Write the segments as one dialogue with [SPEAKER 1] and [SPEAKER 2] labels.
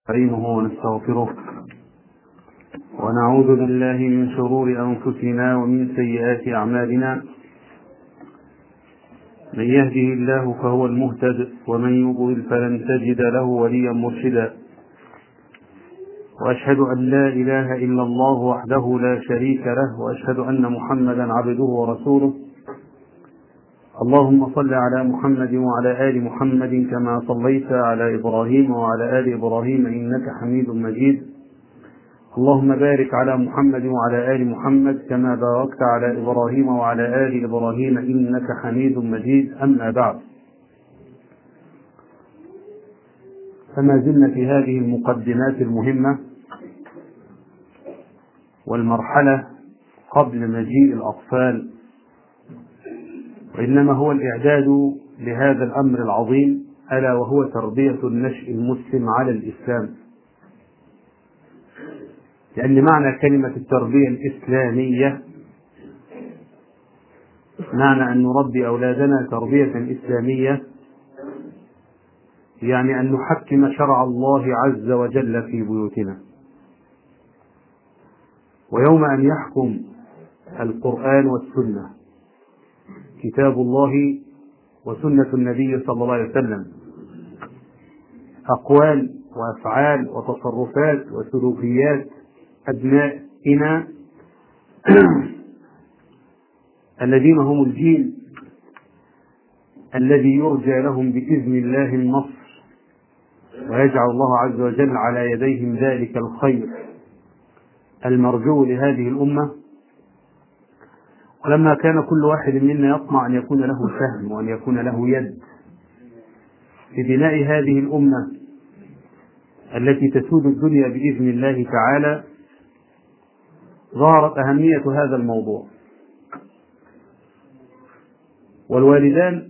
[SPEAKER 1] نستعينه ونستغفره ونعوذ بالله من شرور أنفسنا ومن سيئات أعمالنا من يهده الله فهو المهتد ومن يضلل فلن تجد له وليا مرشدا وأشهد أن لا إله إلا الله وحده لا شريك له وأشهد أن محمدا عبده ورسوله اللهم صل على محمد وعلى آل محمد كما صليت على إبراهيم وعلى آل إبراهيم إنك حميد مجيد اللهم بارك على محمد وعلى آل محمد كما باركت على إبراهيم وعلى آل إبراهيم إنك حميد مجيد أما بعد فما زلنا في هذه المقدمات المهمة والمرحلة قبل مجيء الأطفال وإنما هو الإعداد لهذا الأمر العظيم ألا وهو تربية النشء المسلم على الإسلام لأن معنى كلمة التربية الإسلامية معنى أن نربي أولادنا تربية إسلامية يعني أن نحكم شرع الله عز وجل في بيوتنا ويوم أن يحكم القرآن والسنة كتاب الله وسنة النبي صلى الله عليه وسلم أقوال وأفعال وتصرفات وسلوكيات أبنائنا الذين هم الجيل الذي يرجى لهم بإذن الله النصر ويجعل الله عز وجل على يديهم ذلك الخير المرجو لهذه الأمة ولما كان كل واحد منا يطمع أن يكون له سهم وأن يكون له يد في بناء هذه الأمة التي تسود الدنيا بإذن الله تعالى ظهرت أهمية هذا الموضوع والوالدان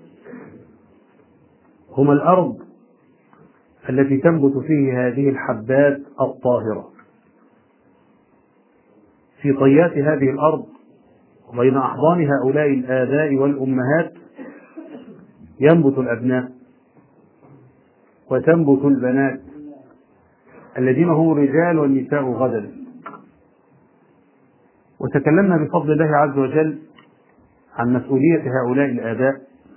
[SPEAKER 1] هما الأرض التي تنبت فيه هذه الحبات الطاهرة في طيات هذه الأرض وبين أحضان هؤلاء الآباء والأمهات ينبت الأبناء وتنبت البنات الذين هم الرجال والنساء غدا وتكلمنا بفضل الله عز وجل عن مسؤولية هؤلاء الآباء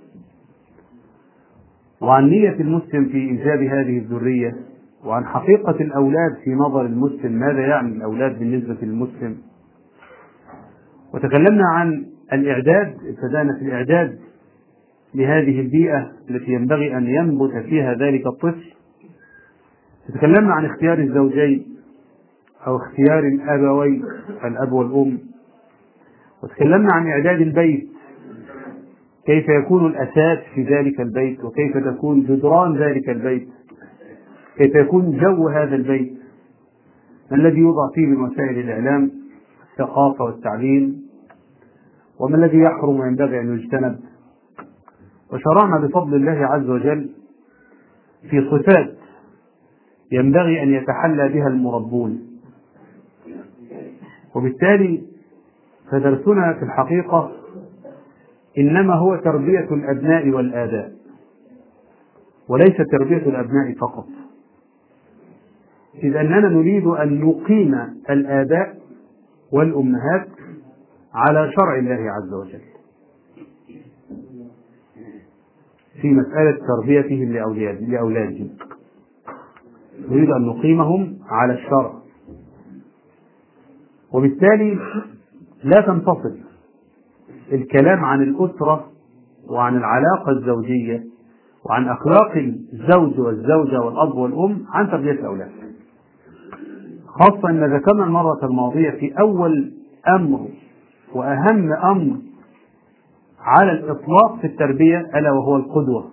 [SPEAKER 1] وعن نية المسلم في إنجاب هذه الذرية وعن حقيقة الأولاد في نظر المسلم ماذا يعني الأولاد بالنسبة للمسلم وتكلمنا عن الإعداد ابتدأنا في الإعداد لهذه البيئة التي ينبغي أن ينبت فيها ذلك الطفل تكلمنا عن اختيار الزوجين أو اختيار الأبوين الأب والأم وتكلمنا عن إعداد البيت كيف يكون الأساس في ذلك البيت وكيف تكون جدران ذلك البيت كيف يكون جو هذا البيت ما الذي يوضع فيه من وسائل الإعلام الثقافة والتعليم وما الذي يحرم وينبغي أن يجتنب وشرعنا بفضل الله عز وجل في صفات ينبغي أن يتحلى بها المربون وبالتالي فدرسنا في الحقيقة إنما هو تربية الأبناء والآباء وليس تربية الأبناء فقط إذ أننا نريد أن نقيم الآباء والأمهات على شرع الله عز وجل في مسألة تربيتهم لأولادهم نريد أن نقيمهم على الشرع وبالتالي لا تنفصل الكلام عن الأسرة وعن العلاقة الزوجية وعن أخلاق الزوج والزوجة والأب والأم عن تربية الأولاد خاصة أن ذكرنا المرة الماضية في أول أمر وأهم أمر على الإطلاق في التربية ألا وهو القدوة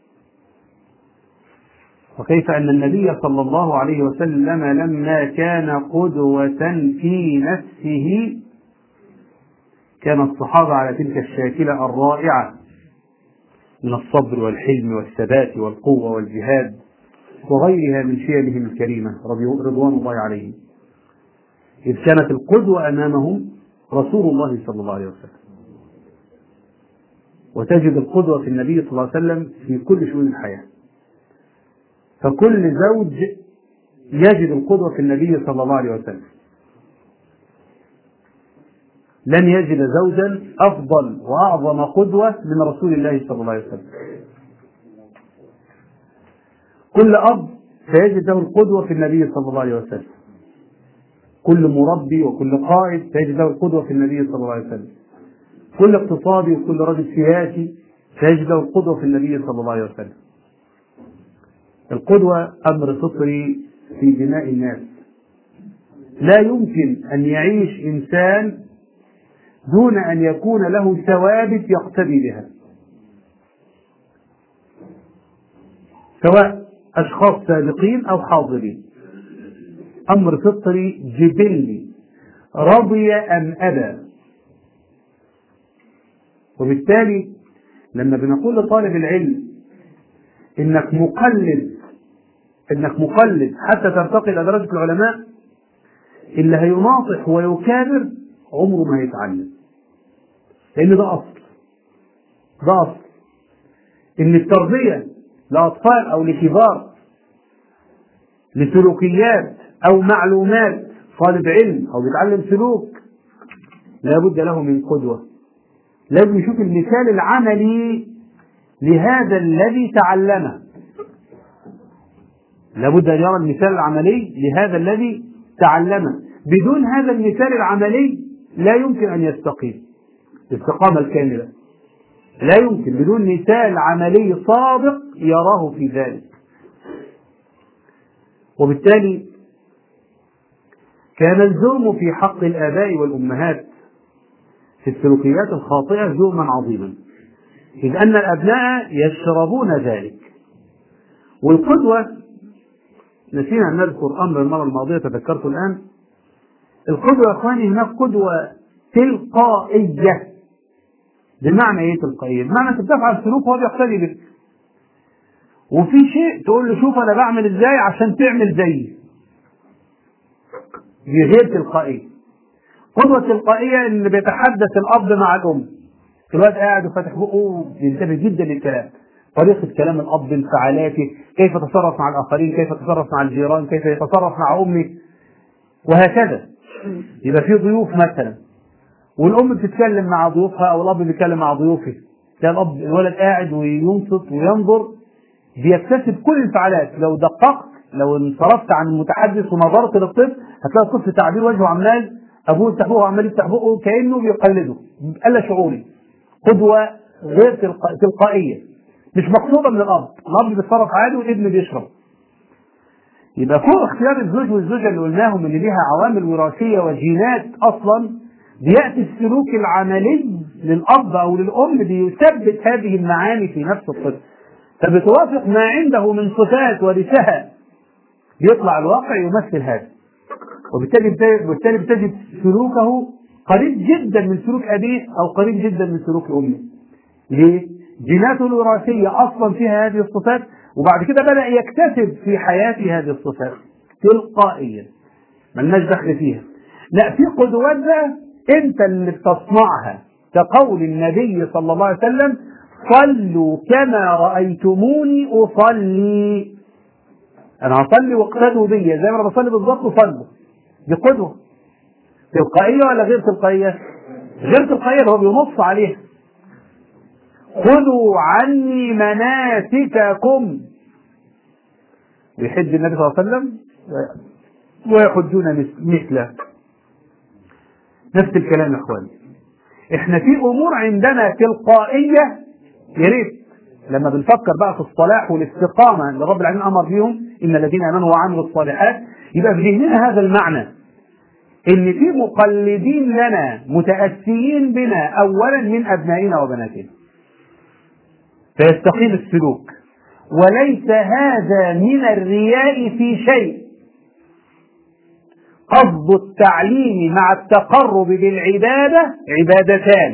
[SPEAKER 1] وكيف أن النبي صلى الله عليه وسلم لما كان قدوة في نفسه كان الصحابة على تلك الشاكلة الرائعة من الصبر والحلم والثبات والقوة والجهاد وغيرها من شيمهم الكريمة رضوان الله عليهم إذ كانت القدوة أمامهم رسول الله صلى الله عليه وسلم وتجد القدوة في النبي صلى الله عليه وسلم في كل شؤون الحياة فكل زوج يجد القدوة في النبي صلى الله عليه وسلم لن يجد زوجا أفضل وأعظم قدوة من رسول الله صلى الله عليه وسلم كل أب سيجد له القدوة في النبي صلى الله عليه وسلم كل مربي وكل قائد سيجد له القدوة في النبي صلى الله عليه وسلم كل اقتصادي وكل رجل سياسي سيجد له القدوة في النبي صلى الله عليه وسلم القدوة أمر فطري في بناء الناس لا يمكن أن يعيش إنسان دون أن يكون له ثوابت يقتدي بها سواء أشخاص سابقين أو حاضرين أمر فطري جبلي رضي أم أبى وبالتالي لما بنقول لطالب العلم إنك مقلد إنك مقلد حتى ترتقي إلى درجة العلماء اللي هيناطح ويكابر عمره ما هيتعلم لأن ده أصل ده أصل إن التربية لأطفال أو لكبار لسلوكيات أو معلومات طالب علم أو بيتعلم سلوك لابد له من قدوة لازم يشوف المثال العملي لهذا الذي تعلمه لابد أن يرى المثال العملي لهذا الذي تعلمه بدون هذا المثال العملي لا يمكن أن يستقيم الاستقامة الكاملة لا يمكن بدون مثال عملي صادق يراه في ذلك وبالتالي كان الزوم في حق الآباء والأمهات في السلوكيات الخاطئة زوما عظيما إذ أن الأبناء يشربون ذلك والقدوة نسينا أن نذكر أمر المرة الماضية تذكرته الآن القدوة يا إخواني هناك قدوة تلقائية بمعنى إيه تلقائية؟ بمعنى أنت بتفعل سلوك وهو بيقتدي بك وفي شيء تقول له شوف أنا بعمل إزاي عشان تعمل زيي دي غير تلقائية قدوة تلقائية اللي بيتحدث الأب مع الأم الواد قاعد وفاتح بقه بينتبه جدا للكلام طريقة كلام الأب انفعالاته كيف يتصرف مع الآخرين كيف يتصرف مع الجيران كيف يتصرف مع أمه وهكذا يبقى في ضيوف مثلا والأم بتتكلم مع ضيوفها أو الأب بيتكلم مع ضيوفه تلاقي الأب الولد قاعد وينصت وينظر بيكتسب كل الانفعالات لو دققت لو انصرفت عن المتحدث ونظرت للطفل هتلاقي الطفل تعبير وجهه عمال ابوه يفتح بقه عمال يفتح بقه كانه بيقلده الا شعوري قدوه غير تلقا- تلقائيه مش مقصوده من الاب الاب بيتصرف عادي والابن بيشرب يبقى فوق اختيار الزوج والزوجه اللي قلناهم اللي ليها عوامل وراثيه وجينات اصلا بياتي السلوك العملي للاب او للام بيثبت هذه المعاني في نفس الطفل فبتوافق ما عنده من صفات ورثها يطلع الواقع يمثل هذا وبالتالي بالتالي بتجد سلوكه قريب جدا من سلوك ابيه او قريب جدا من سلوك امه. ليه؟ جيناته الوراثيه اصلا فيها هذه الصفات وبعد كده بدا يكتسب في حياته هذه الصفات تلقائيا. ملناش دخل فيها. لا في قدوات بقى انت اللي بتصنعها كقول النبي صلى الله عليه وسلم صلوا كما رايتموني اصلي. انا هصلي واقتدوا بي زي ما انا بصلي بالظبط صلوا. دي قدوة تلقائية ولا غير تلقائية؟ غير تلقائية اللي هو بينص عليها خذوا عني مناسككم ويحج النبي صلى الله عليه وسلم ويحجون مث- مثله نفس الكلام يا اخواني احنا في امور عندنا تلقائيه يا ريت لما بنفكر بقى في الصلاح والاستقامه اللي رب العالمين امر بيهم ان الذين امنوا وعملوا الصالحات يبقى في ذهننا هذا المعنى ان في مقلدين لنا متاسيين بنا اولا من ابنائنا وبناتنا فيستقيم السلوك وليس هذا من الرياء في شيء قصد التعليم مع التقرب بالعبادة عبادتان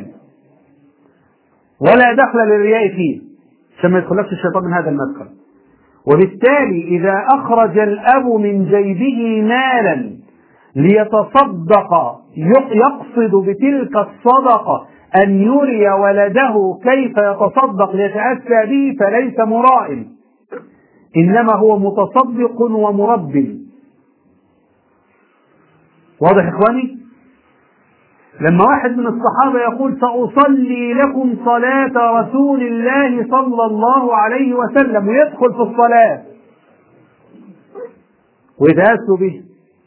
[SPEAKER 1] ولا دخل للرياء فيه عشان ما يدخلكش الشيطان من هذا المدخل وبالتالي إذا أخرج الأب من جيبه مالا ليتصدق يقصد بتلك الصدقة أن يري ولده كيف يتصدق ليتأسى به فليس مرائم إنما هو متصدق ومرب واضح يا إخواني لما واحد من الصحابة يقول سأصلي لكم صلاة رسول الله صلى الله عليه وسلم ويدخل في الصلاة ويتأسوا به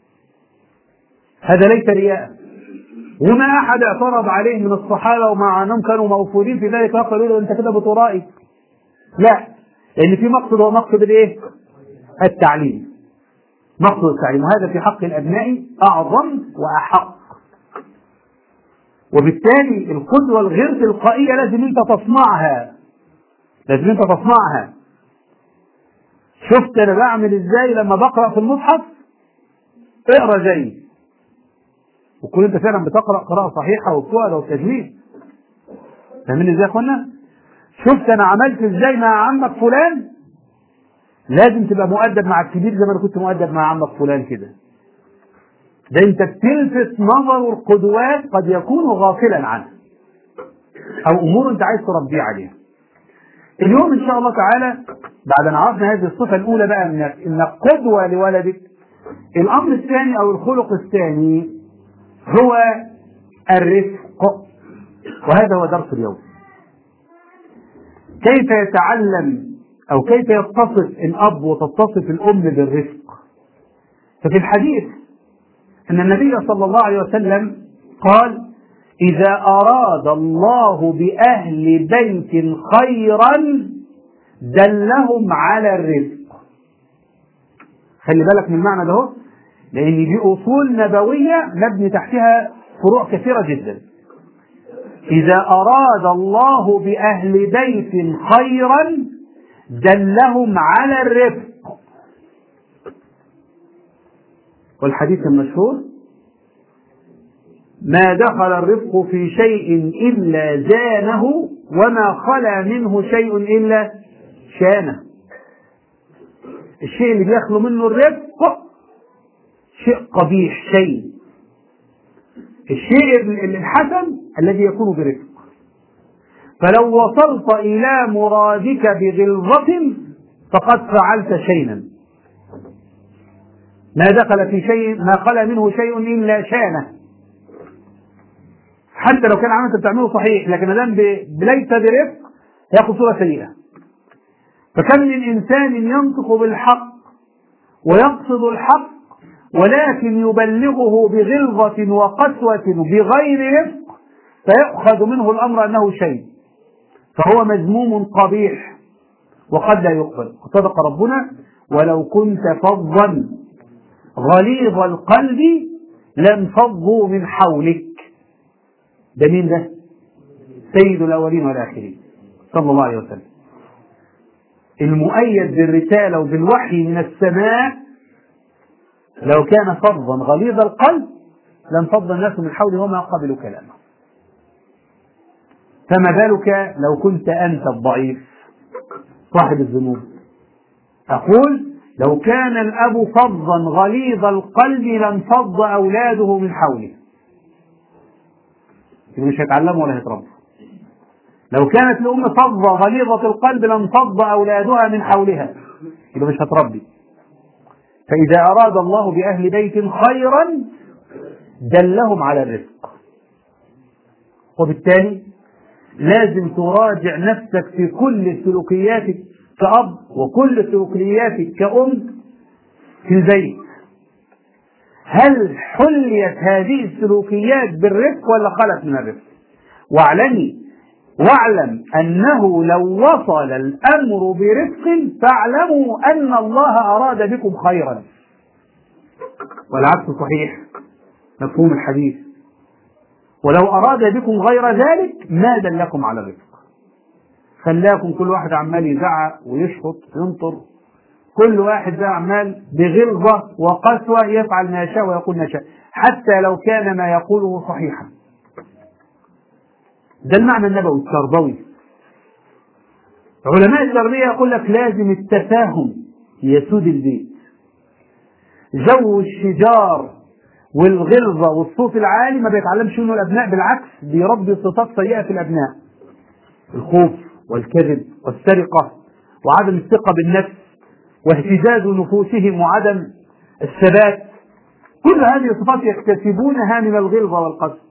[SPEAKER 1] هذا ليس رياء وما أحد اعترض عليه من الصحابة ومع أنهم كانوا موفورين في ذلك وقالوا له أنت كده بترائي لا لأن في مقصد هو مقصد الإيه؟ التعليم مقصد التعليم وهذا في حق الأبناء أعظم وأحق وبالتالي القدوة الغير تلقائية لازم أنت تصنعها لازم أنت تصنعها شفت أنا بعمل إزاي لما بقرأ في المصحف اقرأ زي وكل أنت فعلا بتقرأ قراءة صحيحة وبتقرأ والتجويد فاهمين إزاي يا إخوانا؟ شفت أنا عملت إزاي مع عمك فلان لازم تبقى مؤدب مع الكبير زي ما انا كنت مؤدب مع عمك فلان كده ده انت بتلفت نظر القدوات قد يكون غافلا عنها او امور انت عايز تربيه عليها اليوم ان شاء الله تعالى بعد ان عرفنا هذه الصفه الاولى بقى انك انك قدوه لولدك الامر الثاني او الخلق الثاني هو الرفق وهذا هو درس اليوم كيف يتعلم أو كيف يتصف الأب وتتصف الأم بالرفق ففي الحديث أن النبي صلى الله عليه وسلم قال إذا أراد الله بأهل بيت خيرا دلهم على الرزق خلي بالك من المعنى ده لأن دي أصول نبوية مبني تحتها فروع كثيرة جدا إذا أراد الله بأهل بيت خيرا دلهم على الرفق والحديث المشهور ما دخل الرفق في شيء إلا زانه وما خلا منه شيء إلا شانه الشيء اللي بيخلو منه الرفق شيء قبيح شيء الشيء الحسن الذي يكون برفق فلو وصلت إلى مرادك بغلظة فقد فعلت شيئا ما دخل في شيء ما خلا منه شيء إلا شانه حتى لو كان عمل بتعمله صحيح لكن ما دام ليس برفق ياخذ صورة سيئة فكم من إنسان ينطق بالحق ويقصد الحق ولكن يبلغه بغلظة وقسوة بغير رفق فيؤخذ منه الأمر أنه شيء فهو مذموم قبيح وقد لا يقبل وصدق ربنا ولو كنت فظا غليظ القلب لانفضوا من حولك ده مين ده سيد الأولين والآخرين صلى الله عليه وسلم المؤيد بالرسالة وبالوحي من السماء لو كان فظا غليظ القلب لانفض الناس من حوله وما قبلوا كلامه فما بالك لو كنت أنت الضعيف صاحب الذنوب أقول لو كان الأب فظا غليظ القلب لانفض أولاده من حوله مش هيتعلموا ولا هيتربوا لو كانت الأم فظة غليظة القلب لانفض أولادها من حولها يبقى مش هتربي فإذا أراد الله بأهل بيت خيرا دلهم على الرزق وبالتالي لازم تراجع نفسك في كل سلوكياتك كأب وكل سلوكياتك كأم في البيت هل حليت هذه السلوكيات بالرفق ولا خلت من الرفق واعلمي واعلم أنه لو وصل الأمر برفق فاعلموا أن الله أراد بكم خيرا والعكس صحيح مفهوم الحديث ولو أراد بكم غير ذلك ما دلكم على الرفق خلاكم كل واحد عمال يزعق ويشخط وينطر كل واحد بقى عمال بغلظة وقسوة يفعل ما يشاء ويقول ما يشاء حتى لو كان ما يقوله صحيحا ده المعنى النبوي التربوي علماء التربية يقول لك لازم التفاهم يسود البيت جو الشجار والغلظة والصوت العالي ما بيتعلمش منه الأبناء بالعكس بيربي صفات سيئة في الأبناء الخوف والكذب والسرقة وعدم الثقة بالنفس واهتزاز نفوسهم وعدم الثبات كل هذه الصفات يكتسبونها من الغلظة والقسوة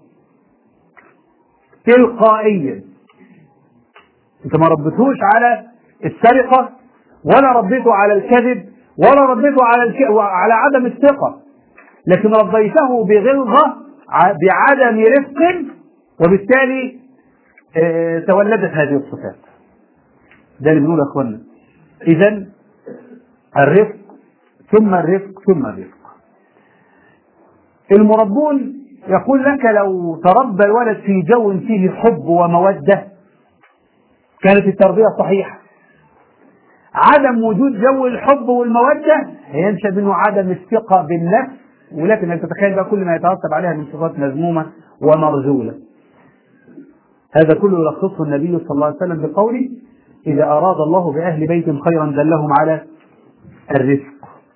[SPEAKER 1] تلقائيا انت ما ربيتهوش على السرقة ولا ربيته على الكذب ولا ربيته على الك... على عدم الثقة لكن ربيته بغلظة بعدم رفق وبالتالي اه تولدت هذه الصفات ده اللي بنقوله يا اخوانا اذا الرفق ثم الرفق ثم الرفق المربون يقول لك لو تربى الولد في جو فيه حب ومودة كانت التربية صحيحة عدم وجود جو الحب والمودة هينشأ منه عدم الثقة بالنفس ولكن انت تتخيل بقى كل ما يترتب عليها من صفات مذمومة ومرجولة هذا كله يلخصه النبي صلى الله عليه وسلم بقوله إذا أراد الله بأهل بيت خيرا دلهم على الرزق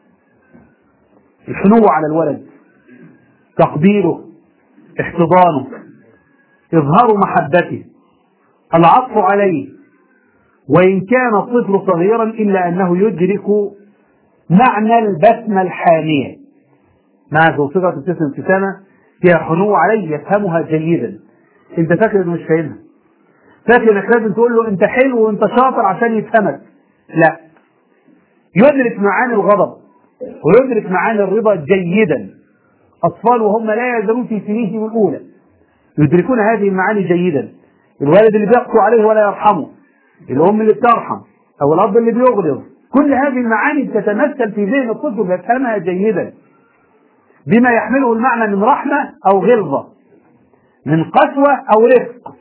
[SPEAKER 1] الحنو على الولد تقديره احتضانه إظهار محبته العطف عليه وإن كان الطفل صغيرا إلا أنه يدرك معنى البسمة الحانية مع صيغة ابتسم ابتسامة فيها حنو عليه يفهمها جيدا أنت فاكر إنه مش فاهمها فاكر إنك لازم تقول له أنت حلو وأنت شاطر عشان يفهمك لا يدرك معاني الغضب ويدرك معاني الرضا جيدا أطفال وهم لا يزالون في سنيهم الأولى يدركون هذه المعاني جيدا الوالد اللي بيقسو عليه ولا يرحمه الأم اللي بترحم أو الأب اللي بيغلظ كل هذه المعاني تتمثل في ذهن الطفل يفهمها جيدا بما يحمله المعنى من رحمة أو غلظة من قسوة أو رفق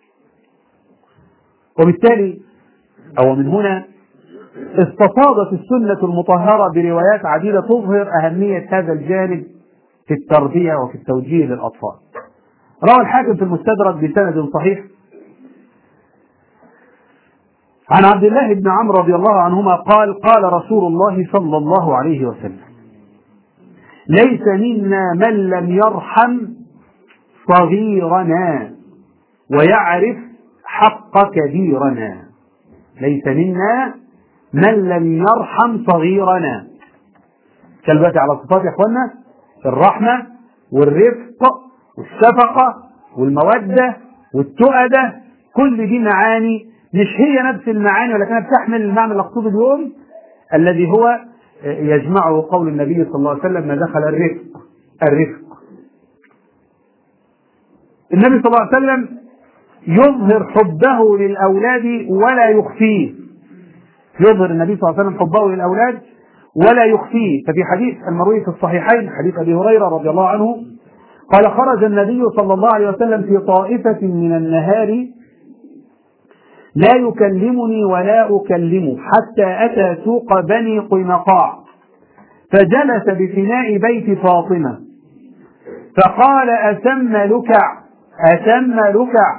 [SPEAKER 1] وبالتالي أو من هنا استفاضت السنة المطهرة بروايات عديدة تظهر أهمية هذا الجانب في التربية وفي التوجيه للأطفال روى الحاكم في المستدرك بسند صحيح عن عبد الله بن عمرو رضي الله عنهما قال قال رسول الله صلى الله عليه وسلم ليس منا من لم يرحم صغيرنا ويعرف حق كبيرنا ليس منا من لم يرحم صغيرنا كالبات على صفات يا اخوانا الرحمة والرفق والشفقة والمودة والتؤدة كل دي معاني مش هي نفس المعاني ولكنها بتحمل المعنى المقصود اليوم الذي هو يجمعه قول النبي صلى الله عليه وسلم ما دخل الرفق الرفق النبي صلى الله عليه وسلم يظهر حبه للأولاد ولا يخفيه يظهر النبي صلى الله عليه وسلم حبه للأولاد ولا يخفيه ففي حديث المروي في الصحيحين حديث أبي هريرة رضي الله عنه قال خرج النبي صلى الله عليه وسلم في طائفة من النهار لا يكلمني ولا أكلمه حتى أتى سوق بني قينقاع فجلس بفناء بيت فاطمة فقال أسم لكع أسم لكع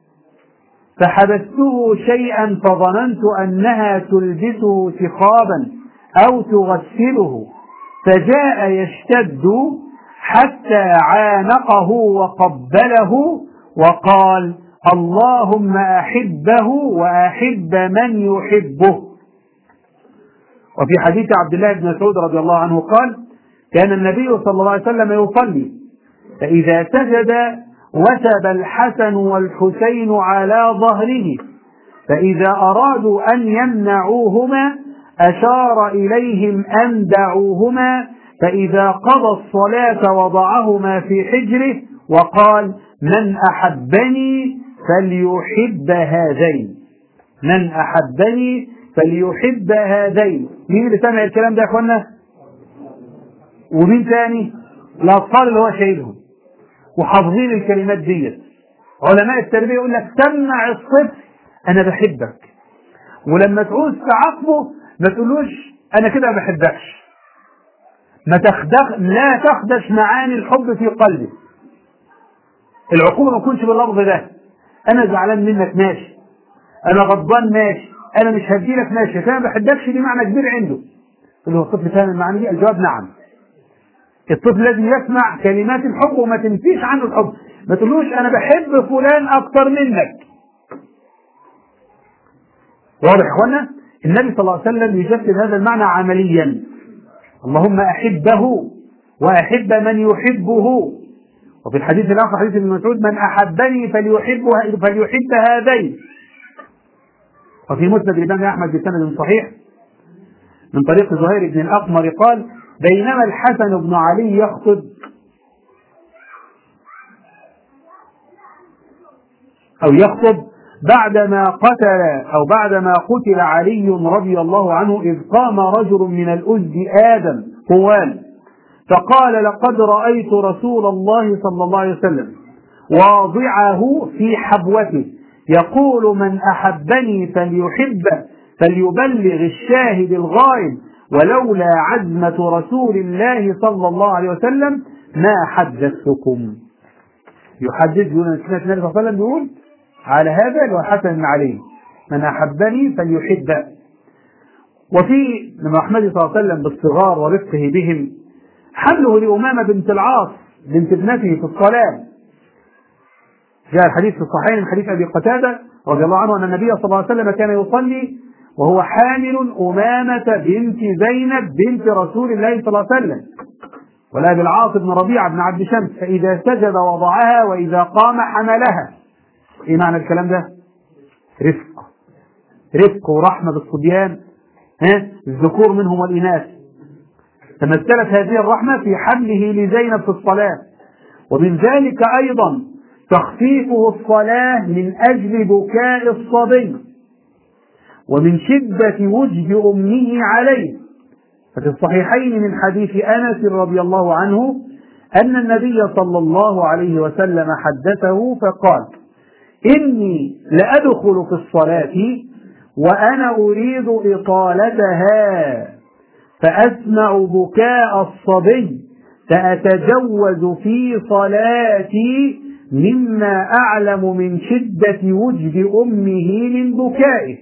[SPEAKER 1] فحبسته شيئا فظننت أنها تلبسه ثقابا أو تغسله فجاء يشتد حتى عانقه وقبله وقال اللهم أحبه وأحب من يحبه وفي حديث عبد الله بن مسعود رضي الله عنه قال كان النبي صلى الله عليه وسلم يصلي فإذا سجد وثب الحسن والحسين على ظهره فإذا أرادوا أن يمنعوهما أشار إليهم أن دعوهما فإذا قضى الصلاة وضعهما في حجره وقال من أحبني فليحب هذين من أحبني فليحب هذين مين اللي سمع الكلام ده يا اخوانا ومين تاني الأطفال اللي هو شايلهم وحافظين الكلمات ديت علماء التربية يقول لك سمع الطفل أنا بحبك ولما تعوز تعاقبه ما تقولوش أنا كده ما بحبكش ما تخدخ لا تخدش معاني الحب في قلبه العقوبة ما تكونش باللفظ ده أنا زعلان منك ماشي أنا غضبان ماشي أنا مش هديلك ماشي فأنا ما بحبكش دي معنى كبير عنده اللي هو الطفل فاهم المعاني دي الجواب نعم الطفل لازم يسمع كلمات الحب وما تنفيش عنه الحب ما تقولوش انا بحب فلان اكتر منك واضح يا اخوانا النبي صلى الله عليه وسلم يجسد هذا المعنى عمليا اللهم احبه وأحب من يحبه وفي الحديث الآخر حديث ابن مسعود من أحبني فليحب فليحب هذين وفي مسند الإمام أحمد بسند صحيح من طريق زهير بن الأقمر قال بينما الحسن بن علي يخطب أو يخطب بعدما قتل أو بعدما قتل علي رضي الله عنه إذ قام رجل من الأزد آدم طوال فقال لقد رأيت رسول الله صلى الله عليه وسلم واضعه في حبوته يقول من أحبني فليحب فليبلغ الشاهد الغائب ولولا عزمة رسول الله صلى الله عليه وسلم ما حدثتكم يحدث النبي صلى الله عليه وسلم يقول على هذا اللي هو حسن بن علي من أحبني فليحب وفي من رحمته صلى الله عليه وسلم بالصغار ورفقه بهم حمله لأمامة بنت العاص بنت ابنته في الصلاة جاء الحديث في الصحيحين من حديث أبي قتادة رضي الله عنه أن النبي صلى الله عليه وسلم كان يصلي وهو حامل أمامة بنت زينب بنت رسول الله صلى الله عليه وسلم ولا بالعاص بن ربيعة بن عبد شمس فإذا سجد وضعها وإذا قام حملها إيه معنى الكلام ده؟ رفق رفق ورحمة بالصبيان ها الذكور منهم والإناث تمثلت هذه الرحمة في حمله لزينب في الصلاة ومن ذلك أيضا تخفيفه الصلاة من أجل بكاء الصبي ومن شدة وجد أمه عليه ففي الصحيحين من حديث أنس رضي الله عنه أن النبي صلى الله عليه وسلم حدثه فقال إني لأدخل في الصلاة وأنا أريد إطالتها فأسمع بكاء الصبي فأتجوز في صلاتي مما أعلم من شدة وجد أمه من بكائه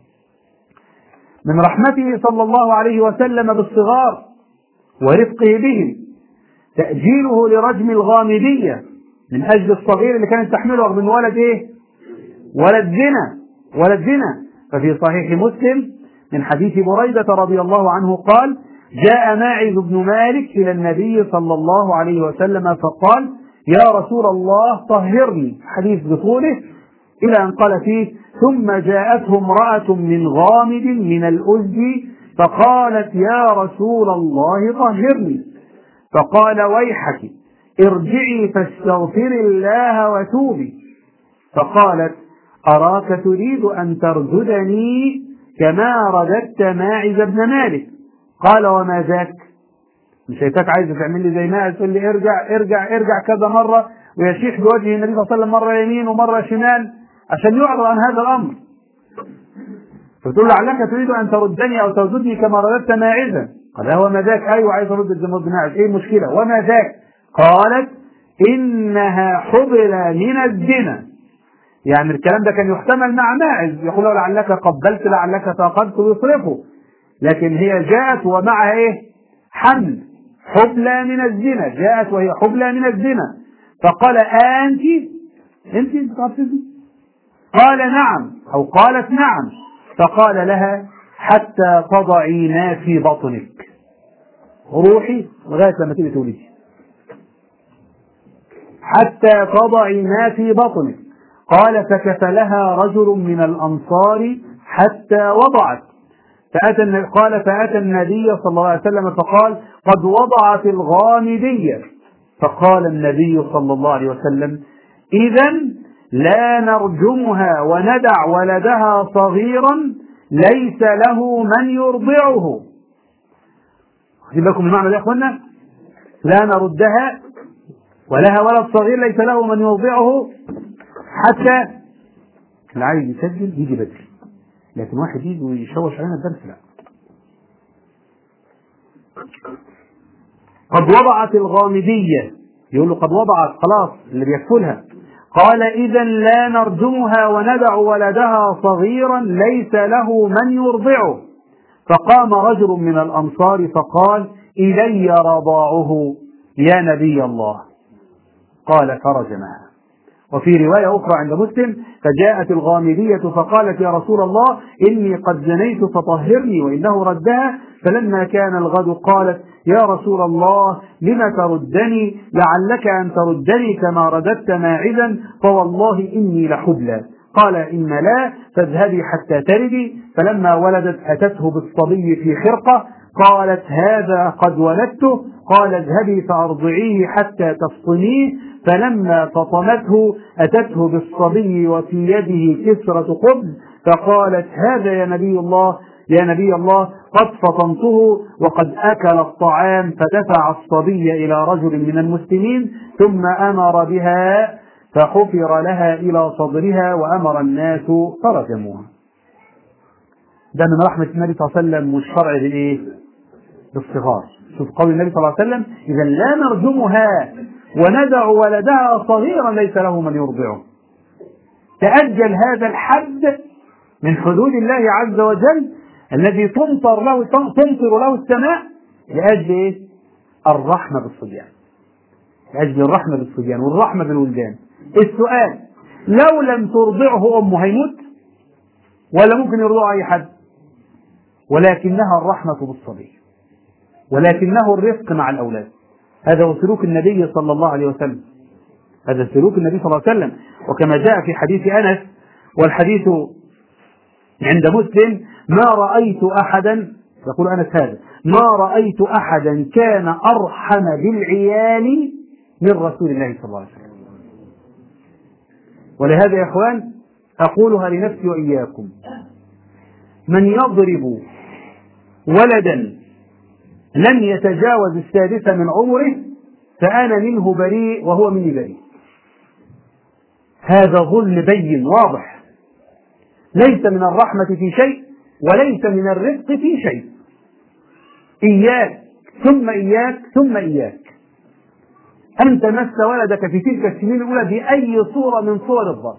[SPEAKER 1] من رحمته صلى الله عليه وسلم بالصغار ورفقه بهم تأجيله لرجم الغامدية من أجل الصغير اللي كانت تحمله من ولد إيه؟ ولد زنا ولد زنا ففي صحيح مسلم من حديث بريدة رضي الله عنه قال جاء ماعز بن مالك إلى النبي صلى الله عليه وسلم فقال يا رسول الله طهرني حديث بطوله إلى أن قال فيه ثم جاءته امرأة من غامد من الأزد فقالت يا رسول الله طهرني فقال ويحك ارجعي فاستغفري الله وتوبي فقالت أراك تريد أن ترددني كما رددت ماعز بن مالك قال وما ذاك مش شايفاك عايز تعمل لي زي ماعز تقول لي ارجع ارجع ارجع كذا مرة ويشيح بوجه النبي صلى الله عليه وسلم مرة يمين ومرة شمال عشان يعرض عن هذا الأمر فتقول لعلك تريد أن تردني أو ترددني كما رددت ماعزا قال وما ذاك أيوة عايز أرد الجمهور بماعز إيه المشكلة وما ذاك قالت إنها حبل من الزنا يعني الكلام ده كان يحتمل مع ماعز يقول له لعلك قبلت لعلك ثاقبت ويصرفه لكن هي جاءت ومعها ايه حمل حبلى من الزنا جاءت وهي حبلى من الزنا فقال أنت أنت أنت قال نعم أو قالت نعم فقال لها حتى تضعي ما في بطنك روحي لغاية لما تيجي تولدي حتى تضعي ما في بطنك قال فكفلها رجل من الأنصار حتى وضعت فأتى قال فأتى النبي صلى الله عليه وسلم فقال قد وضعت الغامدية فقال النبي صلى الله عليه وسلم إذا لا نرجمها وندع ولدها صغيرا ليس له من يرضعه خذوا بالكم المعنى ده يا اخوانا لا نردها ولها ولد صغير ليس له من يرضعه حتى اللي عايز يسجل يجي بدري لكن واحد يجي ويشوش علينا الدرس لا قد وضعت الغامدية يقول له قد وضعت خلاص اللي بيكفلها قال إذا لا نرجمها وندع ولدها صغيرا ليس له من يرضعه فقام رجل من الأنصار فقال إلي رضاعه يا نبي الله قال فرجمها وفي رواية أخرى عند مسلم فجاءت الغامدية فقالت يا رسول الله إني قد زنيت فطهرني وإنه ردها فلما كان الغد قالت يا رسول الله لم تردني لعلك أن تردني كما رددت ماعزا فوالله إني لحبلى قال إن لا فاذهبي حتى تردي فلما ولدت أتته بالصبي في خرقة قالت هذا قد ولدته قال اذهبي فأرضعيه حتى تفطميه فلما فطمته أتته بالصبي وفي يده كسرة خبز فقالت هذا يا نبي الله يا نبي الله قد فطمته وقد أكل الطعام فدفع الصبي إلى رجل من المسلمين ثم أمر بها فحفر لها إلى صدرها وأمر الناس فرجموها ده من رحمة النبي صلى الله عليه وسلم والشرع بالإيه؟ بالصغار شوف قول النبي صلى الله عليه وسلم إذا لا نرجمها وندع ولدها صغيرا ليس له من يرضعه تأجل هذا الحد من حدود الله عز وجل الذي تمطر له تمطر له السماء لأجل إيه؟ الرحمة بالصبيان لأجل الرحمة بالصبيان والرحمة بالولدان السؤال لو لم ترضعه أمه هيموت ولا ممكن يرضعه أي حد ولكنها الرحمة بالصبي ولكنه الرفق مع الأولاد هذا هو سلوك النبي صلى الله عليه وسلم هذا سلوك النبي صلى الله عليه وسلم وكما جاء في حديث أنس والحديث عند مسلم ما رأيت أحدا يقول أنس هذا ما رأيت أحدا كان أرحم بالعيال من رسول الله صلى الله عليه وسلم ولهذا يا إخوان أقولها لنفسي وإياكم من يضرب ولدا لم يتجاوز السادسة من عمره فأنا منه بريء وهو مني بريء هذا ظلم بين واضح ليس من الرحمة في شيء وليس من الرزق في شيء إياك ثم إياك ثم إياك أن تمس ولدك في تلك السنين الأولى بأي صورة من صور الضرب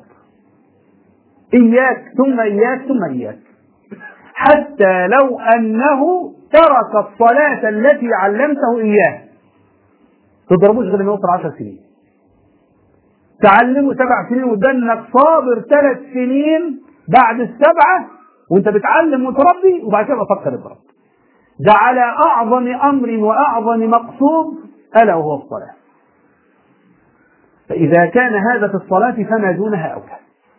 [SPEAKER 1] إياك ثم إياك ثم إياك حتى لو أنه ترك الصلاة التي علمته إياه تضربوش غير لما يوصل عشر سنين تعلمه سبع سنين وده صابر ثلاث سنين بعد السبعة وانت بتعلم وتربي وبعد كده بفكر اضرب ده على أعظم أمر وأعظم مقصود ألا وهو الصلاة فإذا كان هذا في الصلاة فما دونها أولى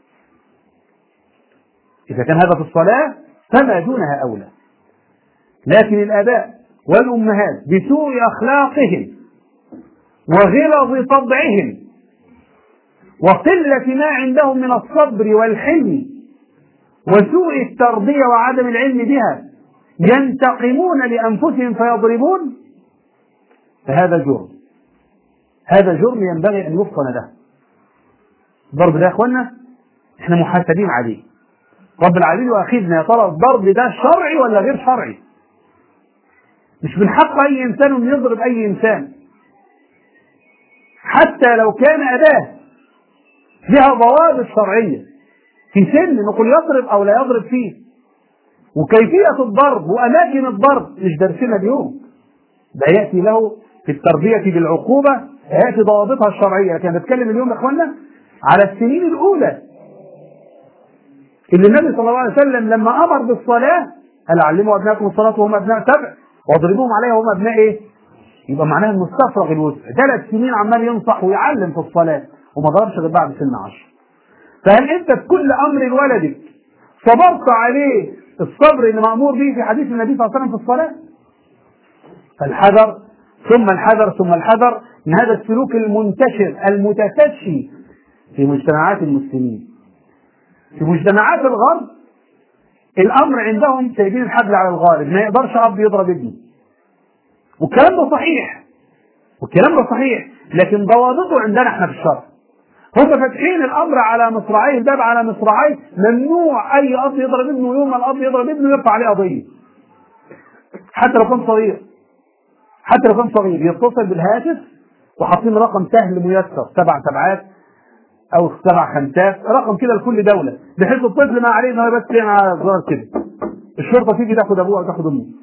[SPEAKER 1] إذا كان هذا في الصلاة فما دونها أولى لكن الآباء والأمهات بسوء أخلاقهم وغلظ طبعهم وقلة ما عندهم من الصبر والحلم وسوء التربية وعدم العلم بها ينتقمون لأنفسهم فيضربون فهذا جرم هذا جرم ينبغي أن يفطن له الضرب ده يا إخوانا إحنا محاسبين عليه رب العالمين واخذنا يا ترى الضرب ده شرعي ولا غير شرعي مش من حق اي انسان ان يضرب اي انسان حتى لو كان اباه لها ضوابط شرعيه في سن نقول يضرب او لا يضرب فيه وكيفيه الضرب واماكن الضرب مش درسنا اليوم ده ياتي له في التربيه بالعقوبه ياتي ضوابطها الشرعيه لكن بتكلم اليوم يا اخوانا على السنين الاولى اللي النبي صلى الله عليه وسلم لما امر بالصلاه قال علموا ابنائكم الصلاه وهم ابناء سبع واضربوهم عليها وهم ابناء ايه؟ يبقى معناها انه استفرغ الوسع ثلاث سنين عمال ينصح ويعلم في الصلاه وما ضربش غير بعد سن عشر فهل انت في كل امر ولدك صبرت عليه الصبر اللي مامور به في حديث النبي صلى الله عليه وسلم في الصلاه؟ فالحذر ثم الحذر ثم الحذر من هذا السلوك المنتشر المتفشي في مجتمعات المسلمين في مجتمعات الغرب الامر عندهم سايبين الحبل على الغالب ما يقدرش اب يضرب ابنه والكلام ده صحيح والكلام ده صحيح لكن ضوابطه عندنا احنا في الشرع هم فاتحين الامر على مصراعيه الباب على مصراعيه ممنوع اي اب يضرب ابنه يوم ما الاب يضرب ابنه يرفع عليه قضيه حتى لو كان صغير حتى لو كان صغير يتصل بالهاتف وحاطين رقم سهل ميسر سبع سبعات او سبع خمسات رقم كده لكل دوله بحيث الطفل ما عليه ان هو بس يعمل زرار كده الشرطه تيجي تاخد ابوه او تاخد امه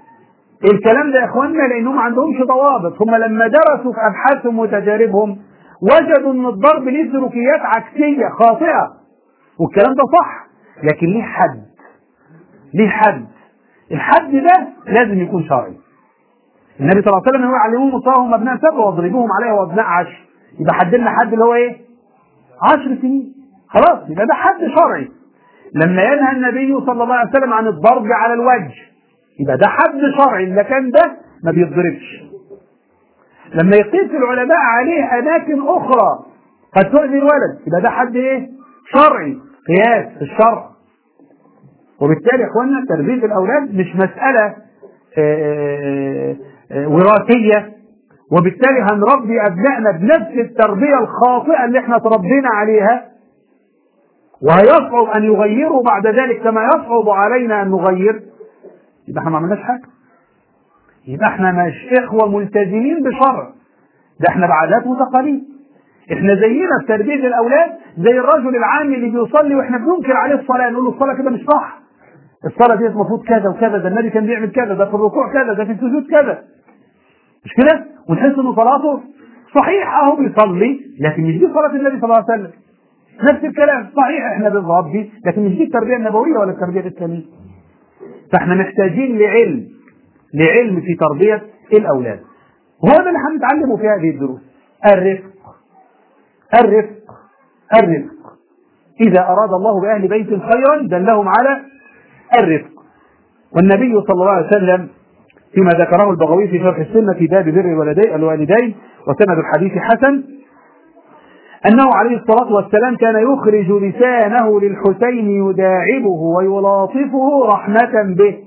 [SPEAKER 1] الكلام ده يا اخوانا لانهم ما عندهمش ضوابط هم لما درسوا في ابحاثهم وتجاربهم وجدوا ان الضرب ليه سلوكيات عكسيه خاطئه والكلام ده صح لكن ليه حد ليه حد الحد ده لازم يكون شرعي النبي صلى الله عليه وسلم هو علموهم مصاهم ابناء سبع واضربوهم عليها وابناء عشر يبقى حدنا حد اللي هو ايه؟ عشر سنين خلاص يبقى ده حد شرعي لما ينهى النبي صلى الله عليه وسلم عن الضرب على الوجه يبقى ده حد شرعي المكان ده ما بيتضربش لما يقيس العلماء عليه اماكن اخرى قد تؤذي الولد يبقى ده حد ايه؟ شرعي قياس في الشرع وبالتالي يا اخوانا تربيه الاولاد مش مساله آآ آآ وراثيه وبالتالي هنربي ابنائنا بنفس التربيه الخاطئه اللي احنا تربينا عليها وهيصعب ان يغيروا بعد ذلك كما يصعب علينا ان نغير يبقى احنا ما عملناش حاجه يبقى احنا مش اخوه ملتزمين بشرع ده احنا بعادات وتقاليد احنا زينا في تربيه الاولاد زي الرجل العامي اللي بيصلي واحنا بننكر عليه الصلاه نقول له الصلاه كده مش صح الصلاه دي المفروض كذا وكذا ده النبي كان بيعمل كذا ده في الركوع كذا ده في السجود كذا مش كده ونحس ان صلاته صحيح اهو بيصلي لكن مش دي صلاه النبي صلى الله عليه وسلم نفس الكلام صحيح احنا بنربي لكن مش دي التربيه النبويه ولا التربيه الاسلاميه فاحنا محتاجين لعلم لعلم في تربيه الاولاد وهو ده اللي هنتعلمه في هذه الدروس الرفق الرفق الرفق إذا أراد الله بأهل بيت خيرا دلهم على الرفق والنبي صلى الله عليه وسلم فيما ذكره البغوي في شرح السنة في باب بر الوالدين الوالدين وسند الحديث حسن أنه عليه الصلاة والسلام كان يخرج لسانه للحسين يداعبه ويلاطفه رحمة به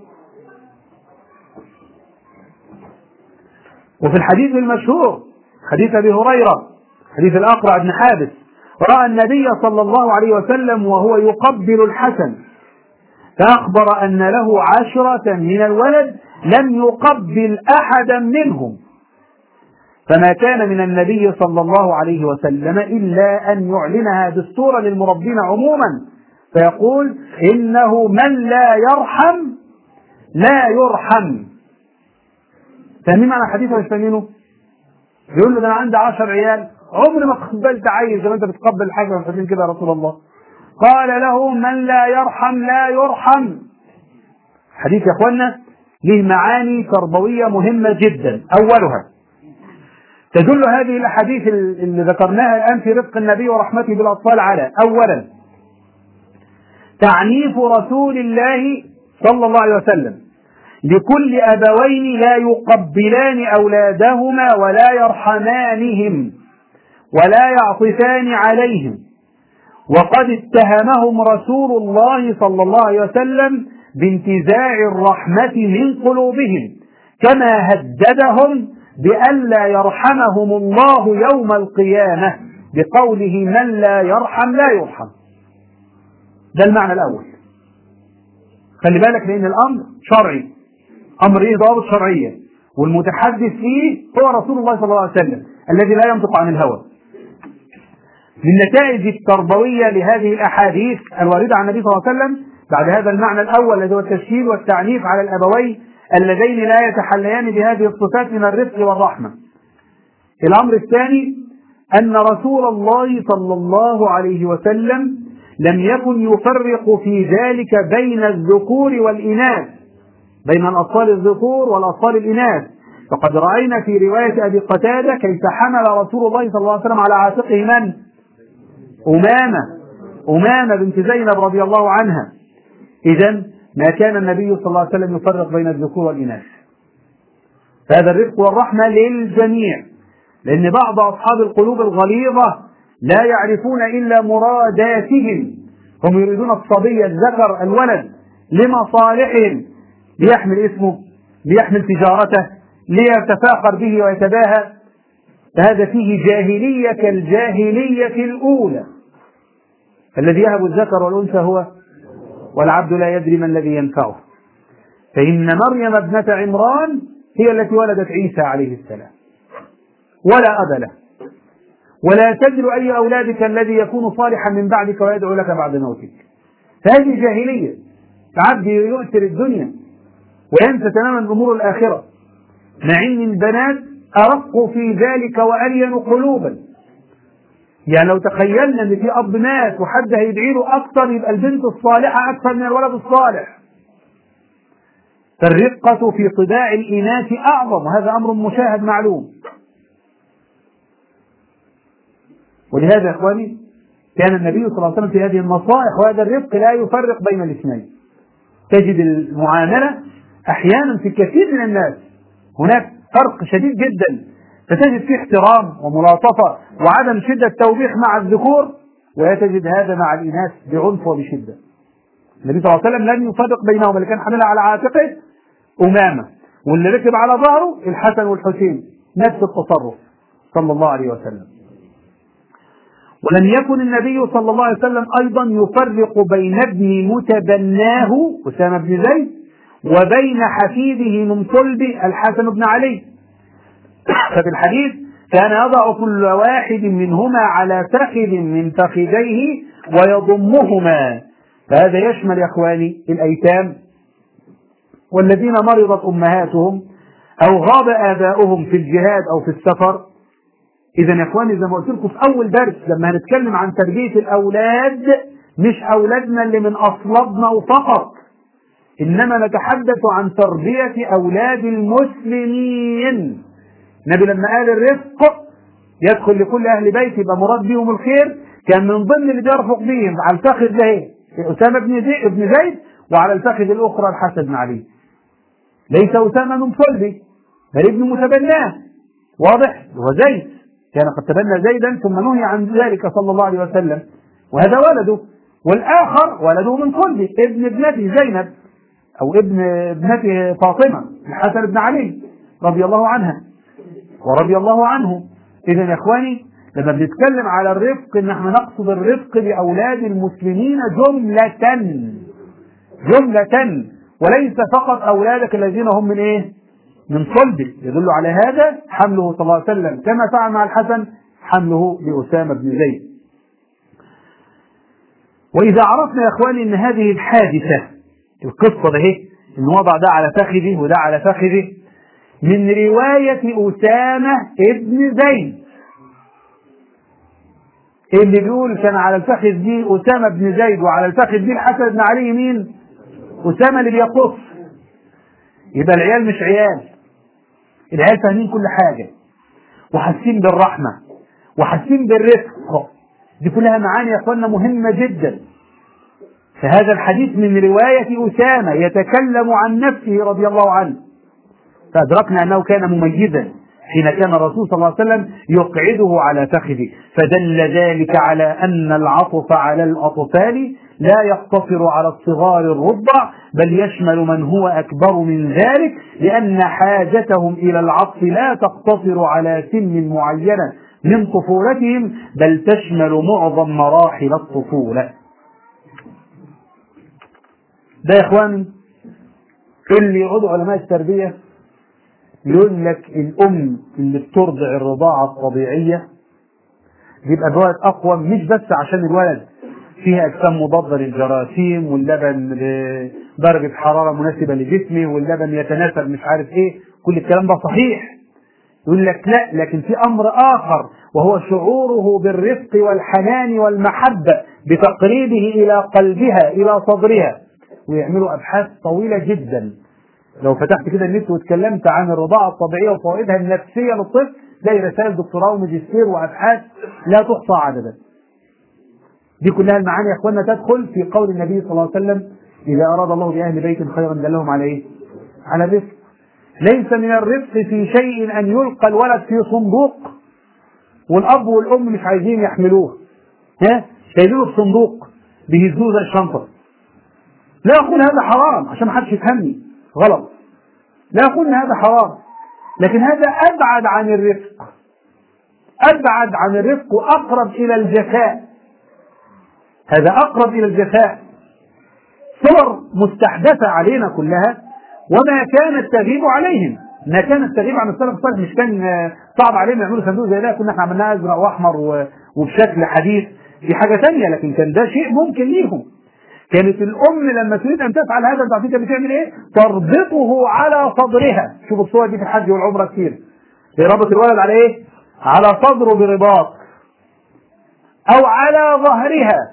[SPEAKER 1] وفي الحديث المشهور حديث أبي هريرة حديث الأقرع بن حابس رأى النبي صلى الله عليه وسلم وهو يقبل الحسن فأخبر أن له عشرة من الولد لم يقبل أحدا منهم فما كان من النبي صلى الله عليه وسلم إلا أن يعلنها دستورا للمربين عموما فيقول إنه من لا يرحم لا يرحم فاهمين معنى الحديث ولا مش فاهمينه؟ بيقول له ده انا عندي 10 عيال عمري ما قبلت عيل زي ما انت بتقبل حاجه من فاهمين كده يا رسول الله قال له من لا يرحم لا يرحم حديث يا اخوانا له معاني تربويه مهمه جدا اولها تدل هذه الاحاديث اللي ذكرناها الان في رفق النبي ورحمته بالاطفال على اولا تعنيف رسول الله صلى الله عليه وسلم لكل ابوين لا يقبلان اولادهما ولا يرحمانهم ولا يعطفان عليهم وقد اتهمهم رسول الله صلى الله عليه وسلم بانتزاع الرحمة من قلوبهم كما هددهم بألا يرحمهم الله يوم القيامة بقوله من لا يرحم لا يرحم ده المعنى الأول خلي بالك لأن الأمر شرعي أمر إيه ضوابط شرعية والمتحدث فيه هو رسول الله صلى الله عليه وسلم الذي لا ينطق عن الهوى من النتائج التربوية لهذه الأحاديث الواردة عن النبي صلى الله عليه وسلم بعد هذا المعنى الأول الذي هو التشكيل والتعنيف على الأبوين اللذين لا يتحليان بهذه الصفات من الرفق والرحمة. الأمر الثاني أن رسول الله صلى الله عليه وسلم لم يكن يفرق في ذلك بين الذكور والإناث بين الأطفال الذكور والأطفال الإناث فقد رأينا في رواية أبي قتادة كيف حمل رسول الله صلى الله عليه وسلم على عاتقه من؟ أمامة أمامة بنت زينب رضي الله عنها إذا ما كان النبي صلى الله عليه وسلم يفرق بين الذكور والإناث فهذا الرفق والرحمة للجميع لأن بعض أصحاب القلوب الغليظة لا يعرفون إلا مراداتهم هم يريدون الصبي الذكر الولد لمصالحهم ليحمل اسمه ليحمل تجارته ليتفاخر به ويتباهى فهذا فيه جاهلية كالجاهلية الأولى الذي يهب الذكر والأنثى هو والعبد لا يدري ما الذي ينفعه فإن مريم ابنة عمران هي التي ولدت عيسى عليه السلام ولا أب له ولا تدر أي أولادك الذي يكون صالحا من بعدك ويدعو لك بعد موتك فهذه جاهلية العبد يؤثر الدنيا وينسى تماما أمور الآخرة مع أن البنات أرق في ذلك وألين قلوبا يعني لو تخيلنا ان في اب مات وحد هيدعي له اكثر يبقى البنت الصالحه اكثر من الولد الصالح فالرقة في طباع الإناث أعظم وهذا أمر مشاهد معلوم ولهذا يا إخواني كان النبي صلى الله عليه وسلم في هذه النصائح وهذا الرفق لا يفرق بين الاثنين تجد المعاملة أحيانا في كثير من الناس هناك فرق شديد جدا فتجد فيه احترام وملاطفة وعدم شدة توبيخ مع الذكور ولا تجد هذا مع الإناث بعنف وبشدة النبي صلى الله عليه وسلم لم يفرق بينهم اللي كان حاملها على عاتقه أمامة واللي ركب على ظهره الحسن والحسين نفس التصرف صلى الله عليه وسلم ولم يكن النبي صلى الله عليه وسلم أيضا يفرق بين ابن متبناه أسامة بن زيد وبين حفيده من صلب الحسن بن علي ففي الحديث كان يضع كل واحد منهما على فخذ من فخذيه ويضمهما فهذا يشمل يا اخواني الايتام والذين مرضت امهاتهم او غاب اباؤهم في الجهاد او في السفر اذا يا اخواني زي ما قلت لكم في اول درس لما هنتكلم عن تربيه الاولاد مش اولادنا اللي من اصلابنا فقط انما نتحدث عن تربيه اولاد المسلمين النبي لما قال الرفق يدخل لكل اهل بيت يبقى مراد بهم الخير كان من ضمن اللي بيرفق بهم على الفخذ ده ايه اسامه بن زيد بن زيد وعلى الفخذ الاخرى الحسن بن علي ليس اسامه من صلبي بل ابن متبناه واضح هو زيد كان قد تبنى زيدا ثم نهي عن ذلك صلى الله عليه وسلم وهذا ولده والاخر ولده من صلبه ابن ابنته زينب او ابن ابنته فاطمه الحسن بن علي رضي الله عنها ورضي الله عنه اذا يا اخواني لما بنتكلم على الرفق ان احنا نقصد الرفق باولاد المسلمين جملة جملة وليس فقط اولادك الذين هم من ايه؟ من صلبك يدل على هذا حمله صلى الله عليه وسلم كما فعل مع الحسن حمله لأسامة بن زيد وإذا عرفنا يا إخواني أن هذه الحادثة القصة ده إن وضع ده على فخذه وده على فخذه من رواية أسامة ابن زيد اللي بيقول كان على الفخذ دي أسامة بن زيد وعلى الفخذ دي الحسن بن علي مين؟ أسامة اللي بيقص يبقى العيال مش عيال العيال فاهمين كل حاجة وحاسين بالرحمة وحاسين بالرفق دي كلها معاني يا اخوانا مهمة جدا فهذا الحديث من رواية أسامة يتكلم عن نفسه رضي الله عنه فأدركنا أنه كان مميزا حين كان الرسول صلى الله عليه وسلم يقعده على فخذه فدل ذلك على أن العطف على الأطفال لا يقتصر على الصغار الرضع بل يشمل من هو أكبر من ذلك لأن حاجتهم إلى العطف لا تقتصر على سن معينة من طفولتهم بل تشمل معظم مراحل الطفولة ده يا إخواني اللي يقعدوا علماء التربية يقول لك الأم اللي بترضع الرضاعة الطبيعية بيبقى الولد أقوى مش بس عشان الولد فيها أجسام مضادة للجراثيم واللبن درجة حرارة مناسبة لجسمه واللبن يتناسب مش عارف إيه كل الكلام ده صحيح يقول لك لا لكن في أمر آخر وهو شعوره بالرفق والحنان والمحبة بتقريبه إلى قلبها إلى صدرها ويعملوا أبحاث طويلة جدا لو فتحت كده النت واتكلمت عن الرضاعة الطبيعية وفوائدها النفسية للطفل تلاقي رسائل دكتوراه وماجستير وابحاث لا تحصى عددا. دي كلها المعاني يا اخواننا تدخل في قول النبي صلى الله عليه وسلم اذا اراد الله باهل بيت خيرا دلهم على ايه؟ على الرفق. ليس من الرفق في شيء ان يلقى الولد في صندوق والاب والام مش عايزين يحملوه. ها؟ شايلينه في صندوق بيهزوه زي الشنطه. لا اقول هذا حرام عشان ما حدش يفهمني غلط. لا أقول أن هذا حرام لكن هذا أبعد عن الرفق أبعد عن الرفق وأقرب إلى الجفاء هذا أقرب إلى الجفاء صور مستحدثة علينا كلها وما كانت تغيب عليهم ما كانت تغيب عن السلف الصالح مش كان صعب عليهم يعملوا صندوق زي ده كنا احنا عملناه ازرق واحمر وبشكل حديث في حاجه ثانيه لكن كان ده شيء ممكن ليهم كانت الام لما تريد ان تفعل هذا انت عارفين بتعمل ايه؟ تربطه على صدرها شوفوا الصور دي في الحج والعمره كتير ربط الولد على ايه؟ على صدره برباط أو على ظهرها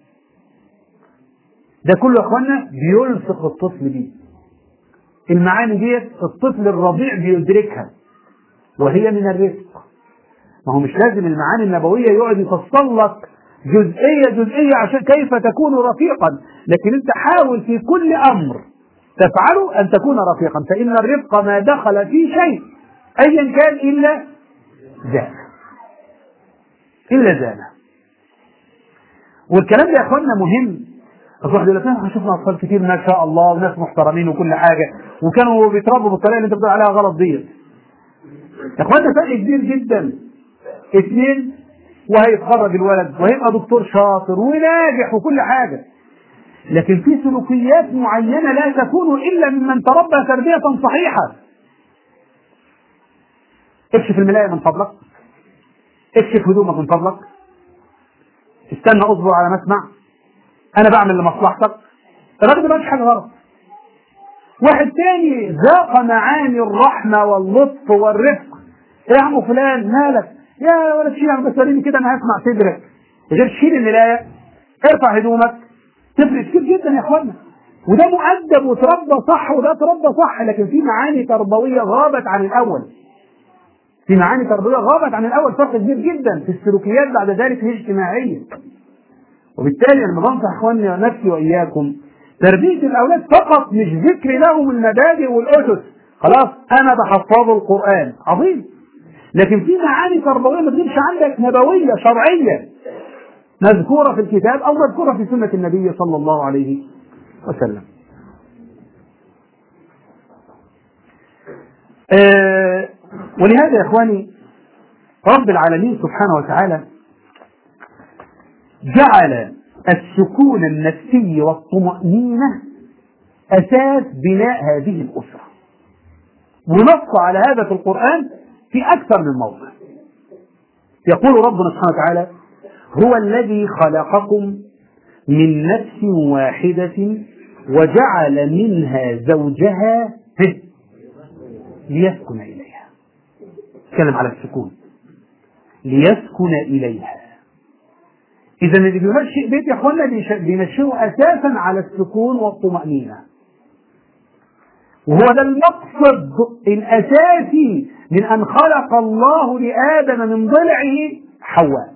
[SPEAKER 1] ده كله يا اخوانا بيلصق الطفل بيه المعاني ديت الطفل الرضيع بيدركها وهي من الرزق ما هو مش لازم المعاني النبويه يقعد يفصل لك جزئيه جزئيه عشان كيف تكون رفيقا لكن انت حاول في كل امر تفعله ان تكون رفيقا فان الرفق ما دخل في شيء ايا كان الا زانه الا زانه والكلام ده يا اخوانا مهم الواحد يقول لك احنا شفنا اطفال كتير ما شاء الله وناس محترمين وكل حاجه وكانوا بيتربوا بالطريقه اللي انت بتقول عليها غلط ديت. يا اخوانا فرق كبير جدا. اثنين وهيتخرج الولد وهيبقى دكتور شاطر وناجح وكل حاجه. لكن في سلوكيات معينه لا تكون الا ممن تربى تربيه صحيحه. اكشف الملايه من فضلك. اكشف هدومك من فضلك. استنى اصبر على ما اسمع. انا بعمل لمصلحتك الراجل ده حاجه غلط واحد تاني ذاق معاني الرحمه واللطف والرفق ايه يا عم فلان مالك يا ولا تشيل عم بساليني كده انا هسمع صدرك غير شيل الملايه ارفع هدومك تفرق كتير جدا يا اخوانا وده مؤدب وتربى صح وده تربى صح لكن في معاني تربويه غابت عن الاول في معاني تربويه غابت عن الاول فرق كبير جدا في السلوكيات بعد ذلك هي اجتماعيه وبالتالي انا بنصح اخواني ونفسي واياكم تربيه الاولاد فقط مش ذكر لهم المبادئ والاسس خلاص انا بحفظه القران عظيم لكن في معاني تربويه ما تجيبش عندك نبويه شرعيه مذكوره في الكتاب او مذكوره في سنه النبي صلى الله عليه وسلم آه ولهذا يا اخواني رب العالمين سبحانه وتعالى جعل السكون النفسي والطمأنينة أساس بناء هذه الأسرة ونص على هذا في القرآن في أكثر من موضع يقول ربنا سبحانه وتعالى هو الذي خلقكم من نفس واحدة وجعل منها زوجها ليسكن إليها تكلم على السكون ليسكن إليها إذا اللي بينشئ بيت يا إخوانا بينشئه أساسا على السكون والطمأنينة. وهو ده المقصد الأساسي من أن خلق الله لآدم من ضلعه حواء.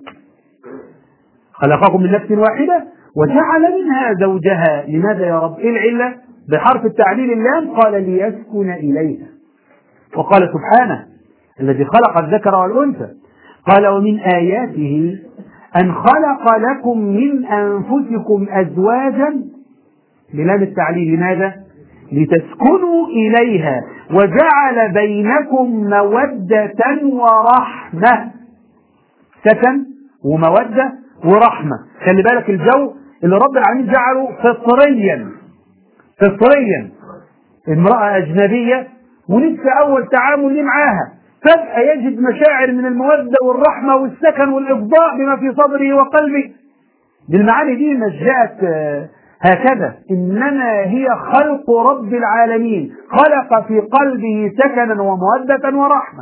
[SPEAKER 1] خلقكم من نفس واحدة وجعل منها زوجها، لماذا يا رب؟ إيه العلة؟ بحرف التعليل اللام قال ليسكن إليها. وقال سبحانه الذي خلق الذكر والأنثى قال ومن آياته أن خلق لكم من أنفسكم أزواجا بلام التعليل لماذا؟ لتسكنوا إليها وجعل بينكم مودة ورحمة سكن ومودة ورحمة خلي بالك الجو اللي رب العالمين جعله فطريا فطريا امرأة أجنبية ولسه أول تعامل ليه معاها فجأة يجد مشاعر من المودة والرحمة والسكن والإفضاء بما في صدره وقلبه بالمعاني دي مش جاءت هكذا إنما هي خلق رب العالمين خلق في قلبه سكنا ومودة ورحمة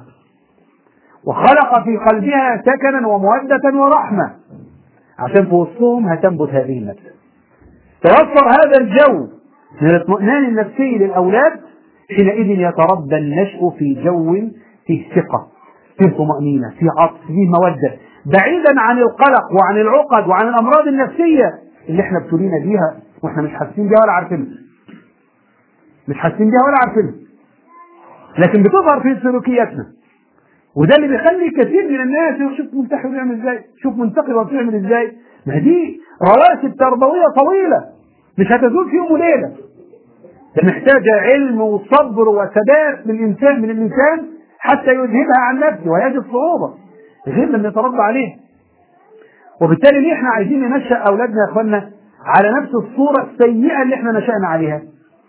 [SPEAKER 1] وخلق في قلبها سكنا ومودة ورحمة عشان في وسطهم هتنبت هذه النفس توفر هذا الجو من الاطمئنان النفسي للأولاد حينئذ يتربى النشء في جو فيه ثقة فيه طمأنينة فيه عطف فيه مودة بعيدا عن القلق وعن العقد وعن الأمراض النفسية اللي احنا ابتلينا بيها واحنا مش حاسين بيها ولا عارفينها مش حاسين بيها ولا عارفينها لكن بتظهر في سلوكياتنا وده اللي بيخلي كثير من الناس شوف منتحر بيعمل ازاي شوف منتقد بيعمل ازاي ما دي رواسب تربويه طويله مش هتزول في يوم وليله ده محتاجه علم وصبر وثبات من الانسان من الانسان حتى يذهبها عن نفسه ويجد صعوبة غير لما يتربى عليها وبالتالي ليه احنا عايزين ننشأ أولادنا يا اخوانا على نفس الصورة السيئة اللي احنا نشأنا عليها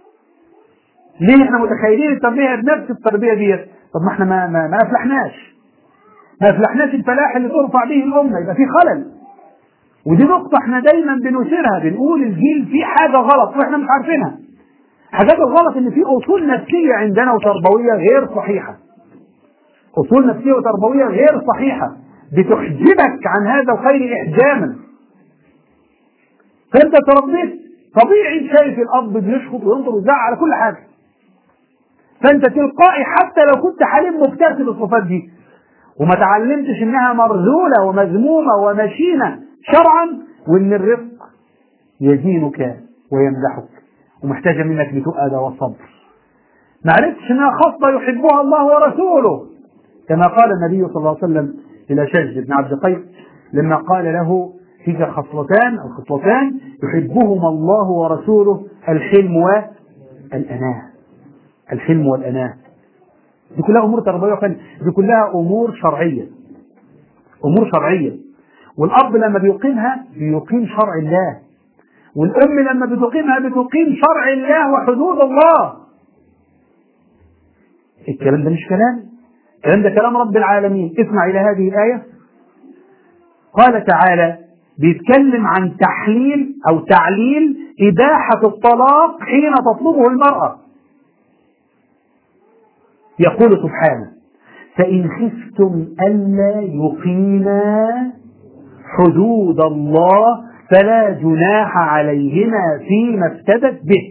[SPEAKER 1] ليه احنا متخيلين التربية بنفس التربية ديت طب ما احنا ما, ما, ما أفلحناش ما أفلحناش الفلاح اللي ترفع به الأمة يبقى في خلل ودي نقطة احنا دايما بنثيرها بنقول الجيل فيه حاجة غلط واحنا مش عارفينها حاجات الغلط ان في اصول نفسية عندنا وتربوية غير صحيحة اصول نفسيه وتربويه غير صحيحه بتحجبك عن هذا الخير إحجاما فأنت تربيت طبيعي شايف الأب بيشخط وينظر ويزعق على كل حاجة فأنت تلقائي حتى لو كنت حليم مكتسب الصفات دي وما تعلمتش إنها مرذولة ومذمومة ومشينة شرعا وإن الرفق يزينك ويمدحك ومحتاجة منك لتؤدى والصبر ما عرفتش انها خاصة يحبها الله ورسوله كما قال النبي صلى الله عليه وسلم إلى شج بن عبد القيس لما قال له فيك خصلتان أو خصلتان يحبهما الله ورسوله الحلم والأناة الحلم والأناة دي كلها أمور تربوية وفن دي كلها أمور شرعية أمور شرعية والأب لما بيقيمها بيقيم شرع الله والأم لما بتقيمها بتقيم شرع الله وحدود الله الكلام ده مش كلام الكلام ده كلام رب العالمين اسمع إلى هذه الآية قال تعالى بيتكلم عن تحليل أو تعليل إباحة الطلاق حين تطلبه المرأة يقول سبحانه فإن خفتم ألا يقيما حدود الله فلا جناح عليهما فيما افتدت به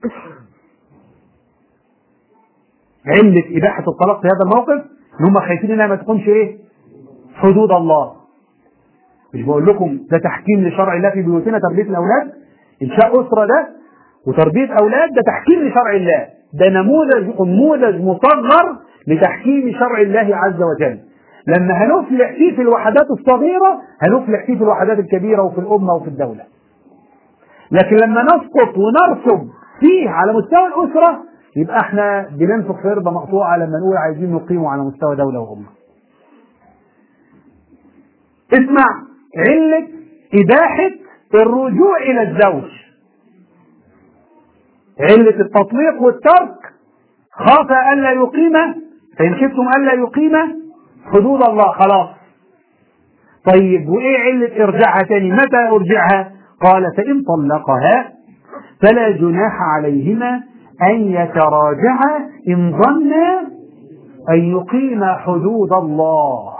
[SPEAKER 1] علة إباحة الطلاق في هذا الموقف إن هم خايفين إنها ما تكونش إيه؟ حدود الله. مش بقول لكم ده تحكيم لشرع الله في بيوتنا تربية الأولاد؟ إنشاء أسرة ده وتربية أولاد ده تحكيم لشرع الله. ده نموذج نموذج مصغر لتحكيم شرع الله عز وجل. لما هنفلح فيه في الوحدات الصغيرة هنفلح فيه في الوحدات الكبيرة وفي الأمة وفي الدولة. لكن لما نسقط ونرسب فيه على مستوى الأسرة يبقى احنا بننفخ في ربة مقطوعة لما نقول عايزين نقيمه على مستوى دولة وأمة. اسمع علة إباحة الرجوع إلى الزوج. علة التطليق والترك خاف ألا يقيم فإن خفتم ألا يقيم حدود الله خلاص. طيب وإيه علة إرجاعها تاني؟ متى أرجعها؟ قال فإن طلقها فلا جناح عليهما أن يتراجعا إن ظنا أن يقيما حدود الله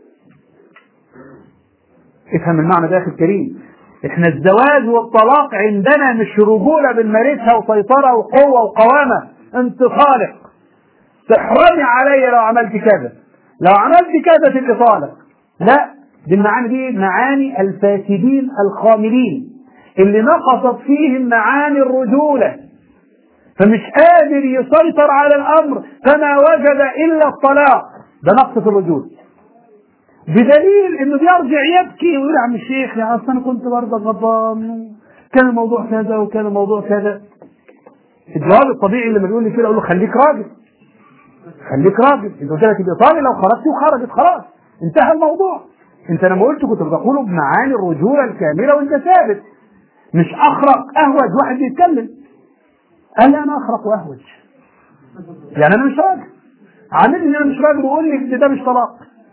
[SPEAKER 1] افهم المعنى ده يا أخي الكريم احنا الزواج والطلاق عندنا مش رجولة بنمارسها وسيطرة وقوة وقوامة انت خالق تحرمي علي لو عملت كذا لو عملت كذا تبقى طالق لا دي المعاني دي معاني الفاسدين الخاملين اللي نقصت فيهم معاني الرجوله فمش قادر يسيطر على الامر فما وجد الا الطلاق ده نقص في الوجود بدليل انه بيرجع يبكي ويقول يا عم الشيخ يا اصل انا كنت برضه غضبان كان الموضوع كذا وكان الموضوع كذا الجواب الطبيعي لما بيقول لي كده اقول له خليك راجل خليك راجل انت قلت لك الايطالي لو خرجت وخرجت خلاص انتهى الموضوع انت لما قلت كنت بتقوله بمعاني الرجوله الكامله وانت ثابت مش اخرق اهوج واحد بيتكلم قال لي انا اخرق واهوج يعني انا مش راجل عامل ان انا مش راجل ويقول لي ده مش طلاق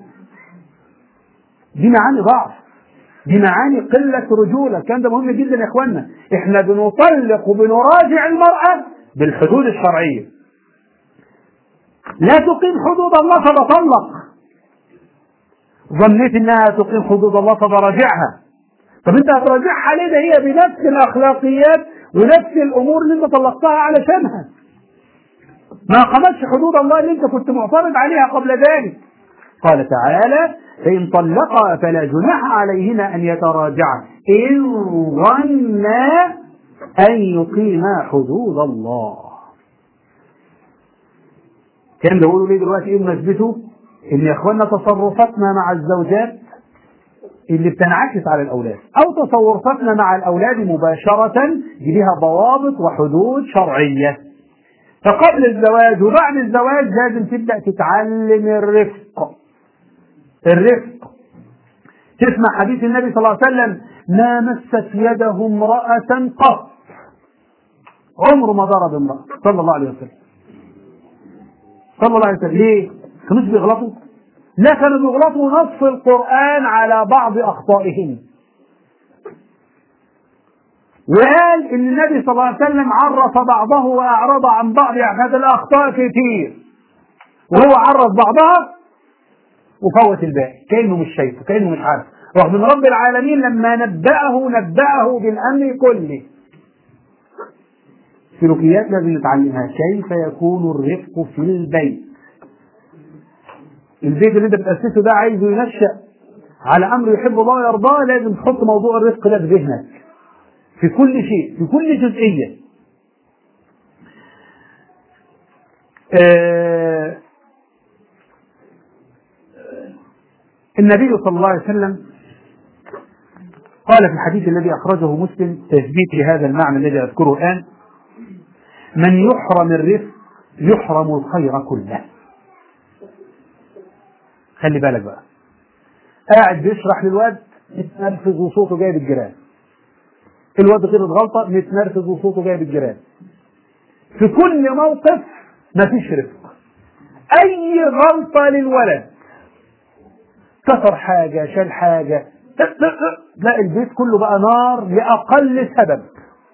[SPEAKER 1] دي معاني ضعف دي معاني قلة رجولة الكلام ده مهم جدا يا اخوانا احنا بنطلق وبنراجع المرأة بالحدود الشرعية لا تقيم حدود الله فبطلق ظنيت انها تقيم حدود الله فبراجعها طب انت هتراجعها ليه ده هي بنفس الاخلاقيات ونفس الامور اللي انت طلقتها علشانها ما قامتش حدود الله اللي انت كنت معترض عليها قبل ذلك قال تعالى فإن طلقا فلا جناح عليهما أن يتراجعا إن ظنا أن يقيما حدود الله كان بيقولوا ليه دلوقتي ايه مناسبته؟ ان يا اخوانا تصرفاتنا مع الزوجات اللي بتنعكس على الاولاد او تصرفاتنا مع الاولاد مباشره دي ليها ضوابط وحدود شرعيه فقبل الزواج وبعد الزواج لازم تبدا تتعلم الرفق الرفق تسمع حديث النبي صلى الله عليه وسلم ما مست يده امرأة قط عمره ما ضرب امرأة صلى الله عليه وسلم صلى الله عليه وسلم ليه؟ كانوش بيغلطوا؟ لا كانوا بيغلطوا نص القرآن على بعض أخطائهم وقال ان النبي صلى الله عليه وسلم عرف بعضه واعرض عن بعض هذا الاخطاء كتير وهو عرف بعضها وفوت الباقي كانه مش شايفه كانه مش عارف رغم ان رب العالمين لما نبأه نبأه بالامر كله سلوكيات لازم نتعلمها كيف يكون الرفق في البيت البيت اللي انت بتأسسه ده عايزه ينشأ على امر يحب الله ويرضاه لازم تحط موضوع الرزق ده في ذهنك في كل شيء في كل جزئيه آه النبي صلى الله عليه وسلم قال في الحديث الذي اخرجه مسلم تثبيت لهذا المعنى الذي اذكره الان من يحرم الرزق يحرم الخير كله خلي بالك بقى قاعد بيشرح للواد متنرفز وصوته جايب الجيران الواد غلط غلطه متنرفز وصوته جايب الجيران في كل موقف مفيش رفق اي غلطه للولد كسر حاجه شال حاجه لا البيت كله بقى نار لاقل سبب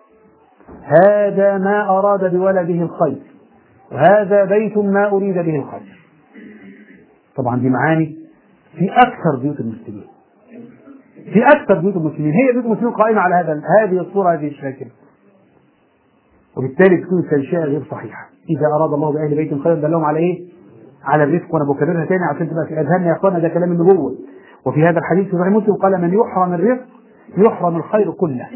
[SPEAKER 1] هذا ما اراد بولده الخير وهذا بيت ما اريد به الخير طبعا دي معاني في اكثر بيوت المسلمين في اكثر بيوت المسلمين هي بيوت المسلمين قائمه على هذا هذه الصوره هذه الشكل وبالتالي تكون التنشئه غير صحيحه اذا اراد الله باهل بيت خيرا دلهم على ايه؟ على الرزق وانا بكررها تاني عشان تبقى في اذهاننا يا اخوانا ده كلام النبوه وفي هذا الحديث في صحيح مسلم قال من يحرم الرزق يحرم الخير كله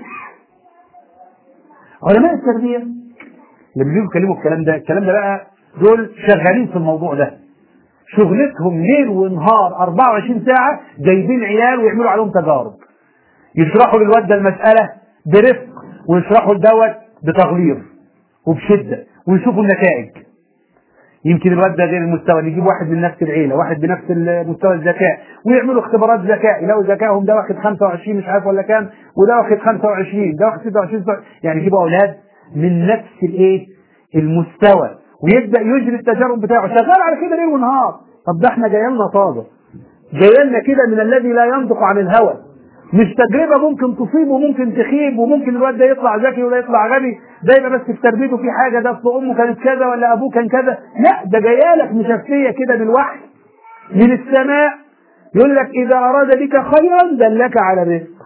[SPEAKER 1] علماء التربيه لما بيجوا يتكلموا الكلام ده الكلام ده بقى دول شغالين في الموضوع ده شغلتهم ليل ونهار 24 ساعة جايبين عيال ويعملوا عليهم تجارب يشرحوا للواد ده المسألة برفق ويشرحوا لدوت بتغليظ وبشدة ويشوفوا النتائج يمكن الواد ده غير المستوى يجيب واحد من نفس العيله واحد بنفس مستوى الذكاء ويعملوا اختبارات ذكاء يلاقوا ذكائهم ده واخد 25 مش عارف ولا كام وده واخد 25 ده واخد 26 يعني يجيبوا اولاد من نفس الايه المستوى ويبدا يجري التجارب بتاعه شغال على كده ليل ونهار طب ده احنا جاي لنا طازه جاي لنا كده من الذي لا ينطق عن الهوى مش تجربه ممكن تصيب وممكن تخيب وممكن الواد ده يطلع ذكي ولا يطلع غبي ده يبقى بس في تربيته في حاجه ده اصل امه كانت كذا ولا ابوه كان كذا لا ده جايالك مشفيه كده بالوحي من السماء يقول لك اذا اراد بك خيرا دلك على رزق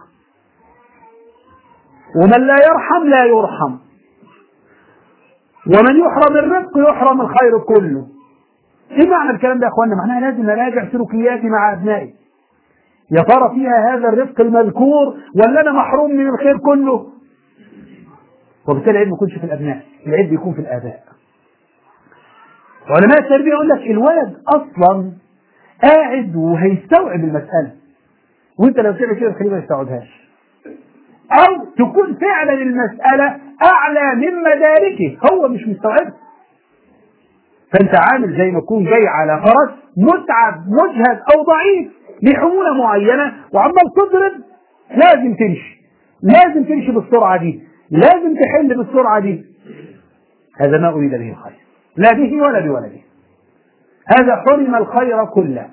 [SPEAKER 1] ومن لا يرحم لا يرحم ومن يحرم الرزق يحرم الخير كله ايه معنى الكلام ده يا اخوانا معناها لازم نراجع سلوكياتي مع ابنائي يا ترى فيها هذا الرزق المذكور ولا انا محروم من الخير كله وبالتالي العيب ما يكونش في الابناء العيب بيكون في الاباء علماء التربيه يقول لك الولد اصلا قاعد وهيستوعب المساله وانت لو بتعمل كده تخليه ما يستوعبهاش او تكون فعلا المساله اعلى من مداركه هو مش مستوعبها فانت عامل زي ما تكون جاي على فرس متعب مجهد او ضعيف لحموله معينه وعمال تضرب لازم تمشي لازم تمشي بالسرعه دي لازم تحل بالسرعه دي هذا ما اريد به الخير لا به ولا بولده هذا حرم الخير كله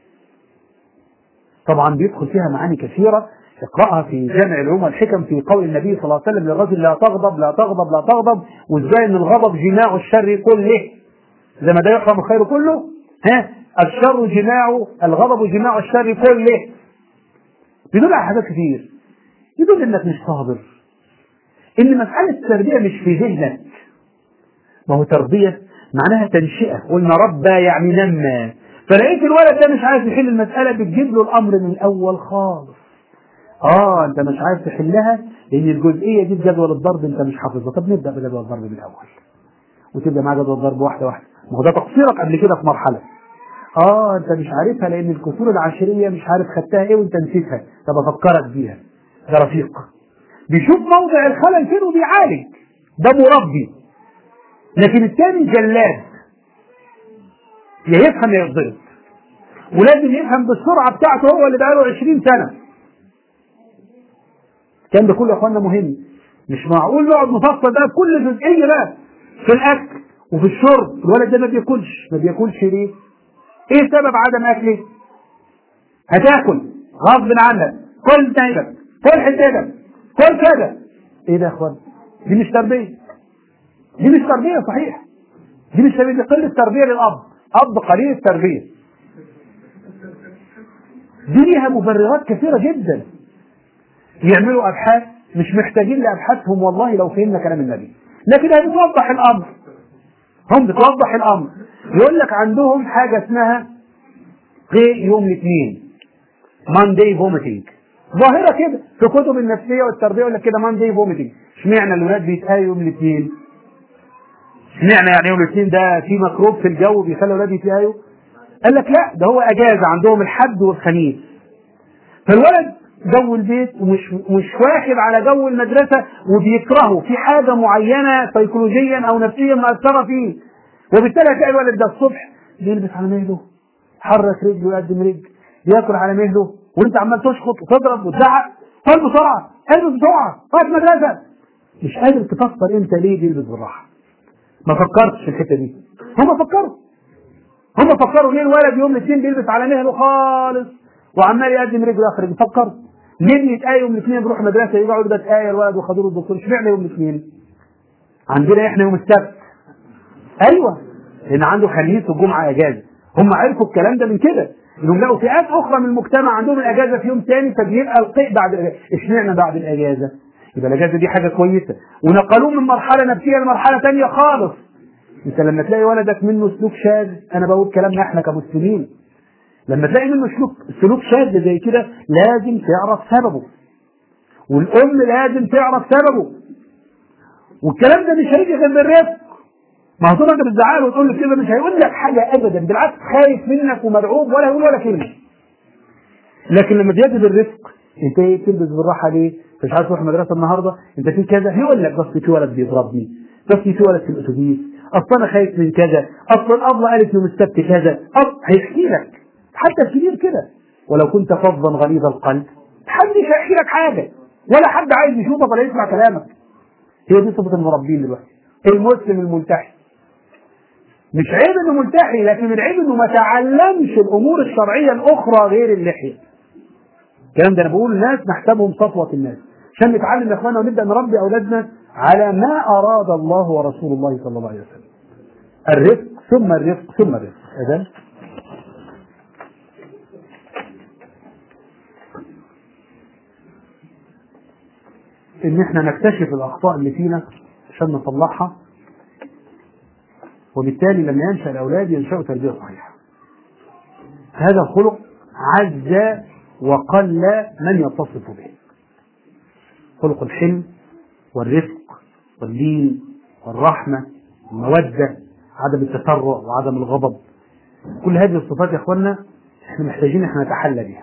[SPEAKER 1] طبعا بيدخل فيها معاني كثيره اقرأها في جامع العلوم والحكم في قول النبي صلى الله عليه وسلم للرجل لا تغضب لا تغضب لا تغضب وازاي ان الغضب جماع الشر كله زي ما ده يحرم الخير كله ها الشر جماع الغضب جماع الشر كله بيدل على حاجات كتير يدل انك مش صابر ان مسألة التربية مش في ذهنك ما هو تربية معناها تنشئة قلنا ربى يعني نمى فلقيت الولد ده مش عايز يحل المسألة بتجيب له الأمر من الأول خالص اه انت مش عايز تحلها لان الجزئيه دي بجدول الضرب انت مش حافظها طب نبدا بجدول الضرب من الاول وتبدا مع جدول الضرب واحده واحده ما هو ده تقصيرك قبل كده في مرحله اه انت مش عارفها لان الكسور العشريه مش عارف خدتها ايه وانت نسيتها طب افكرك بيها ده رفيق بيشوف موضع الخلل فين وبيعالج ده مربي لكن الثاني جلاد يا يفهم يا يتضرب ولازم يفهم بالسرعه بتاعته هو اللي بقاله 20 سنه الكلام ده كله يا اخوانا مهم مش معقول نقعد نفصل بقى كل جزئيه بقى في الاكل وفي الشرب الولد ده ما بياكلش ما بياكلش ليه؟ ايه سبب عدم اكله؟ هتاكل غصب عنك كل تايبك كل حتتك كل كذا ايه ده يا اخوان؟ دي مش تربيه دي مش تربيه صحيح دي مش تربيه دي قله تربيه للاب اب قليل التربيه دي ليها مبررات كثيرة جدا يعملوا أبحاث مش محتاجين لأبحاثهم والله لو فهمنا كلام النبي لكن هي بتوضح الأمر هم بتوضح الأمر يقول لك عندهم حاجة اسمها غي يوم الاثنين ماندي فوميتنج ظاهرة كده في كتب النفسية والتربية يقول لك كده ماندي فوميتنج اشمعنى الولاد بيتقايوا يوم الاثنين اشمعنى يعني يوم الاثنين ده في ميكروب في الجو بيخلي الولاد يتقايوا قال لك لا ده هو اجازة عندهم الحد والخميس فالولد جو البيت ومش مش واخد على جو المدرسة وبيكرهه في حاجة معينة سيكولوجيا أو نفسيا مأثرة فيه وبالتالي هتلاقي الولد ده الصبح بيلبس على مهله يحرك رجله ويقدم رجل ياكل على مهله وانت عمال تشخط وتضرب وتزعق قال بسرعة البس بسرعة رايح مدرسة مش قادر تفكر انت ليه بيلبس بالراحة ما فكرتش في الحتة دي هم فكروا هم فكروا ليه الولد يوم الاثنين بيلبس على مهله خالص وعمال يقدم رجله يخرج فكروا ليه بيتقايا يوم الاثنين بيروح مدرسه يقعد ده اتقايا الولد وخدوا له الدكتور اشمعنى يوم الاثنين؟ عندنا احنا يوم السبت ايوه لان عنده خميس والجمعه اجازه هم عرفوا الكلام ده من كده انهم لقوا فئات اخرى من المجتمع عندهم الاجازه في يوم ثاني فبيبقى القيء بعد الأجازة. اشمعنى بعد الاجازه؟ يبقى الاجازه دي حاجه كويسه ونقلوه من مرحله نفسيه لمرحله ثانيه خالص انت لما تلاقي ولدك منه سلوك شاذ انا بقول كلامنا احنا كمسلمين لما تلاقي منه سلوك سلوك شاذ زي كده لازم تعرف سببه والام لازم تعرف سببه والكلام ده مش هيجي غير بالرفق ما هو طبعا انت بتزعله وتقول له كده مش هيقول لك حاجه ابدا بالعكس خايف منك ومرعوب ولا يقول ولا كلمه لكن لما تيجي بالرفق انت ايه تلبس بالراحه ليه؟ انت مش عايز تروح المدرسه النهارده انت في كذا هيقول لك بس في ولد بيضربني بس في ولد في الاتوبيس اصل انا خايف من كذا اصل الابله قالت يوم السبت كذا أصل هيحكي لك حتى الكبير كده ولو كنت فظا غليظ القلب محدش هيحكي لك حاجه ولا حد عايز يشوفك ولا يسمع كلامك هي دي صفه المربين دلوقتي المسلم الملتحي مش عيب انه ملتحي لكن العيب انه ما تعلمش الامور الشرعيه الاخرى غير اللحيه الكلام ده انا بقول الناس نحسبهم صفوه الناس عشان نتعلم يا اخوانا ونبدا نربي اولادنا على ما اراد الله ورسول الله صلى الله عليه وسلم الرفق ثم الرفق ثم الرفق اذن ان احنا نكتشف الاخطاء اللي فينا عشان نصلحها وبالتالي لما ينشا الاولاد ينشأوا تربيه صحيحه هذا الخلق عز وقل من يتصف به خلق الحلم والرفق واللين والرحمة والمودة عدم التسرع وعدم الغضب كل هذه الصفات يا اخوانا احنا محتاجين احنا نتحلى بها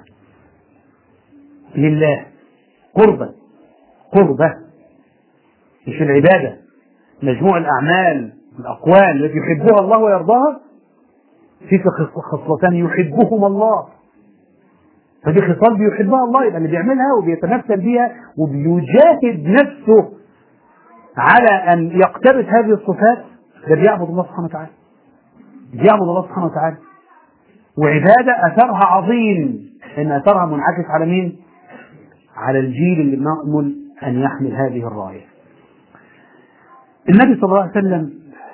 [SPEAKER 1] لله قربة قربة مش العبادة مجموع الأعمال الأقوال التي يحبها الله ويرضاها في خصلتان يحبهم الله فدي خصال بيحبها الله يبقى اللي بيعملها وبيتمثل بيها وبيجاهد نفسه على أن يقتبس هذه الصفات ده بيعبد الله سبحانه وتعالى بيعبد الله سبحانه وتعالى وعبادة أثرها عظيم إن أثرها منعكس على مين؟ على الجيل اللي نأمل أن يحمل هذه الراية النبي صلى الله عليه وسلم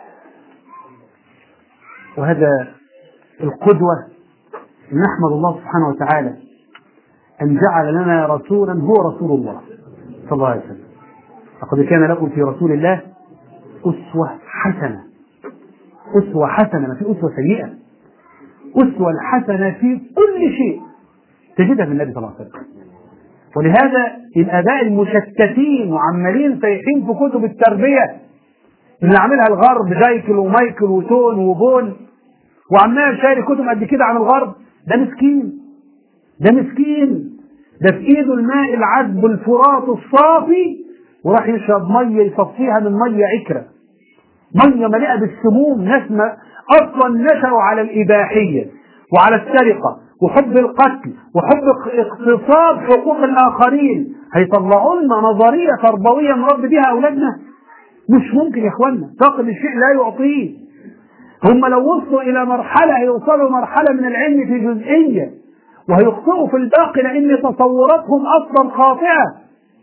[SPEAKER 1] وهذا القدوة نحمد الله سبحانه وتعالى أن جعل لنا رسولا هو رسول الله صلى الله عليه وسلم لقد كان لكم في رسول الله أسوة حسنة أسوة حسنة ما في أسوة سيئة أسوة الحسنة في كل شيء تجدها في النبي صلى الله عليه وسلم ولهذا الآباء المشتتين وعمالين سايحين في كتب التربية اللي عاملها الغرب جايكل ومايكل وتون وبون وعمال شاري كتب قد كده عن الغرب ده مسكين ده مسكين ده في ايده الماء العذب الفرات الصافي وراح يشرب ميه يصفيها من ميه عكره ميه مليئه بالسموم ناس اصلا نشأوا على الاباحيه وعلى السرقه وحب القتل وحب اغتصاب حقوق الاخرين هيطلعوا لنا نظريه تربويه نربي بها اولادنا مش ممكن يا اخوانا فاقد الشيء لا يعطيه هم لو وصلوا الى مرحله هيوصلوا مرحله من العلم في جزئيه وهيخطئوا في الباقي لان تصوراتهم اصلا خاطئه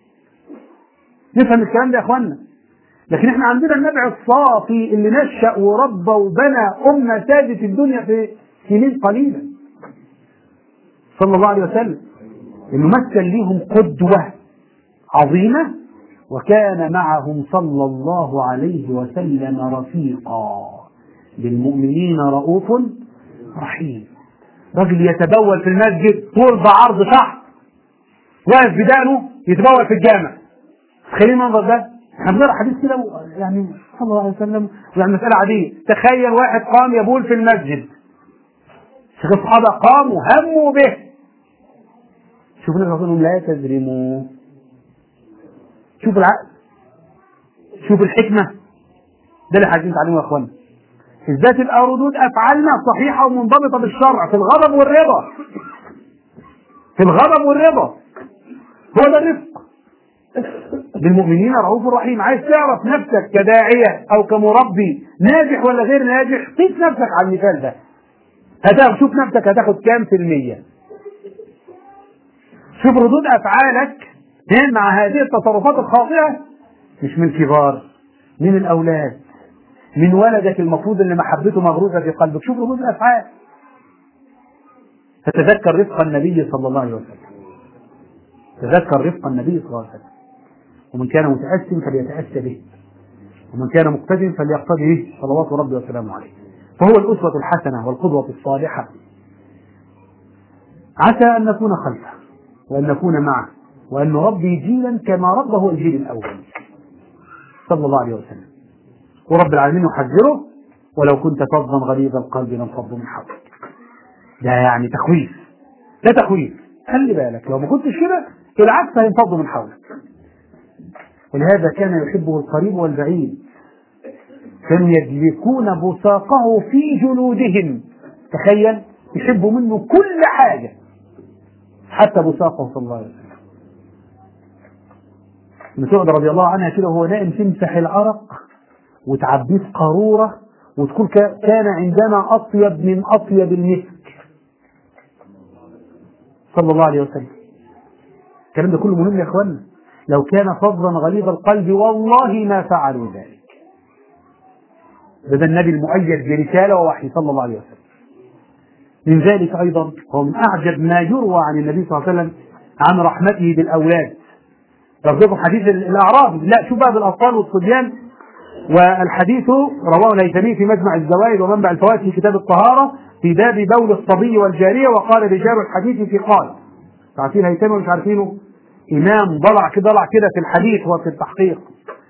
[SPEAKER 1] نفهم الكلام ده يا اخوانا لكن احنا عندنا النبع الصافي اللي نشأ وربى وبنى أمة سادت الدنيا في سنين قليلة صلى الله عليه وسلم انه مثل ليهم قدوة عظيمة وكان معهم صلى الله عليه وسلم رفيقا بالمؤمنين رؤوف رحيم رجل يتبول في المسجد طول بعرض تحت واقف بدانه يتبول في الجامع تخيل المنظر ده احنا بنقرا حديث كده يعني صلى الله عليه وسلم يعني مسألة عادية تخيل واحد قام يبول في المسجد شيخ الصحابة قاموا هموا به شوف النبي صلى لا تزرموا شوف العقل شوف الحكمة ده اللي عايزين نتعلمه يا اخوانا ازاي تبقى ردود افعالنا صحيحة ومنضبطة بالشرع في الغضب والرضا في الغضب والرضا هو ده الرفق بالمؤمنين رؤوف رحيم عايز تعرف نفسك كداعية او كمربي ناجح ولا غير ناجح قيس نفسك على المثال ده هتاخد شوف نفسك هتاخد كام في المية شوف ردود افعالك مع هذه التصرفات الخاطئة مش من كبار من الاولاد من ولدك المفروض اللي محبته مغروزة في قلبك شوف ردود الافعال تتذكر رفق النبي صلى الله عليه وسلم تذكر رفق النبي صلى الله عليه وسلم ومن كان متأسم فليتأسى به ومن كان مقتدم فليقتدي به صلوات ربي وسلامه عليه فهو الأسوة الحسنة والقدوة الصالحة عسى أن نكون خلفه وأن نكون معه وأن نربي جيلا كما ربه الجيل الأول صلى الله عليه وسلم ورب العالمين يحذره ولو كنت فظا غليظ القلب لانفضوا من حولك ده يعني تخويف ده تخويف خلي بالك لو ما كنتش كده العكس هينفضوا من حولك ولهذا كان يحبه القريب والبعيد كانوا يدلكون بساقه في جلودهم تخيل يحبوا منه كل حاجة حتى بساقه صلى الله عليه وسلم مسعود رضي الله عنها كده وهو نائم تمسح العرق وتعبيه في قارورة وتقول كان عندنا أطيب من أطيب المسك صلى الله عليه وسلم الكلام ده كله مهم يا اخوانا لو كان فظا غليظ القلب والله ما فعلوا ذلك ده, ده النبي المؤيد برسالة ووحي صلى الله عليه وسلم من ذلك أيضا هو من أعجب ما يروى عن النبي صلى الله عليه وسلم عن رحمته بالأولاد ترجموا حديث الأعرابي لا شوف بقى بالأطفال والصبيان والحديث رواه الهيثمي في مجمع الزوائد ومنبع الفوائد في كتاب الطهارة في باب بول الصبي والجارية وقال رجال الحديث في قال عارفين الهيثمي ومش عارفينه إمام ضلع كده ضلع كده في الحديث وفي التحقيق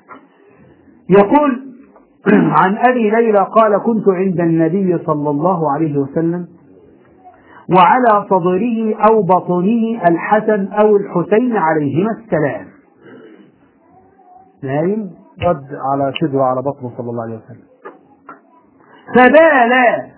[SPEAKER 1] يقول عن أبي ليلى قال كنت عند النبي صلى الله عليه وسلم وعلى صدره أو بطنه الحسن أو الحسين عليهما السلام نايم رد على صدره على بطنه صلى الله عليه وسلم فبال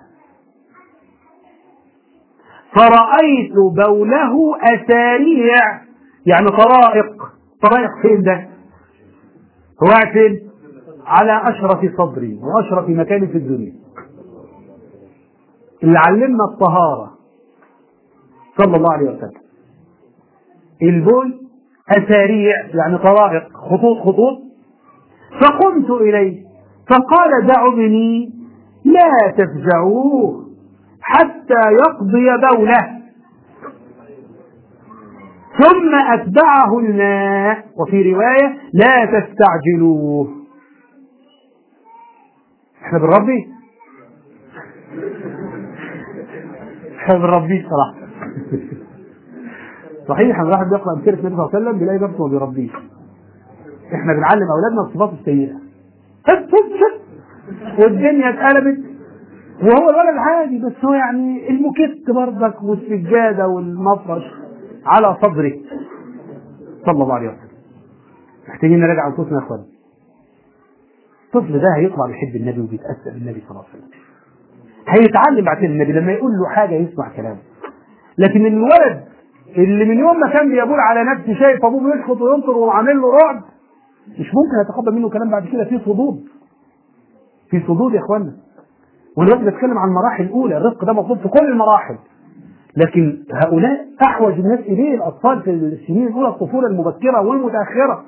[SPEAKER 1] فرأيت بوله أساريع يعني طرائق طرائق فين ده؟ هو قاعد فين؟ على أشرف صدري وأشرف مكان في الدنيا اللي علمنا الطهارة صلى الله عليه وسلم البول أساريع يعني طرائق خطوط خطوط فقمت إليه فقال دعوني لا تفزعوه حتى يقضي بوله ثم أتبعه الماء وفي رواية لا تستعجلوه احنا بنربي احنا بنربيه صراحة صحيح انا الواحد بيقرا امثله النبي صلى الله عليه وسلم بيلاقي نفسه ما بيربيش احنا بنعلم اولادنا الصفات السيئه هت هت هت والدنيا اتقلبت وهو الولد عادي بس هو يعني المكت برضك والسجاده والمفرش على صدره صلى الله عليه وسلم محتاجين نراجع انفسنا يا اخوان الطفل ده هيطلع بيحب النبي وبيتاسى بالنبي صلى الله عليه وسلم هيتعلم بعد كده النبي لما يقول له حاجه يسمع كلامه لكن الولد اللي من يوم ما كان بيقول على نفسه شايف ابوه بيشخط وينطر وعامل له رعب مش ممكن يتقبل منه كلام بعد كده في صدود في صدود يا اخوانا والوقت بتكلم عن المراحل الاولى الرفق ده مطلوب في كل المراحل لكن هؤلاء احوج الناس اليه الاطفال في السنين الاولى الطفوله المبكره والمتاخره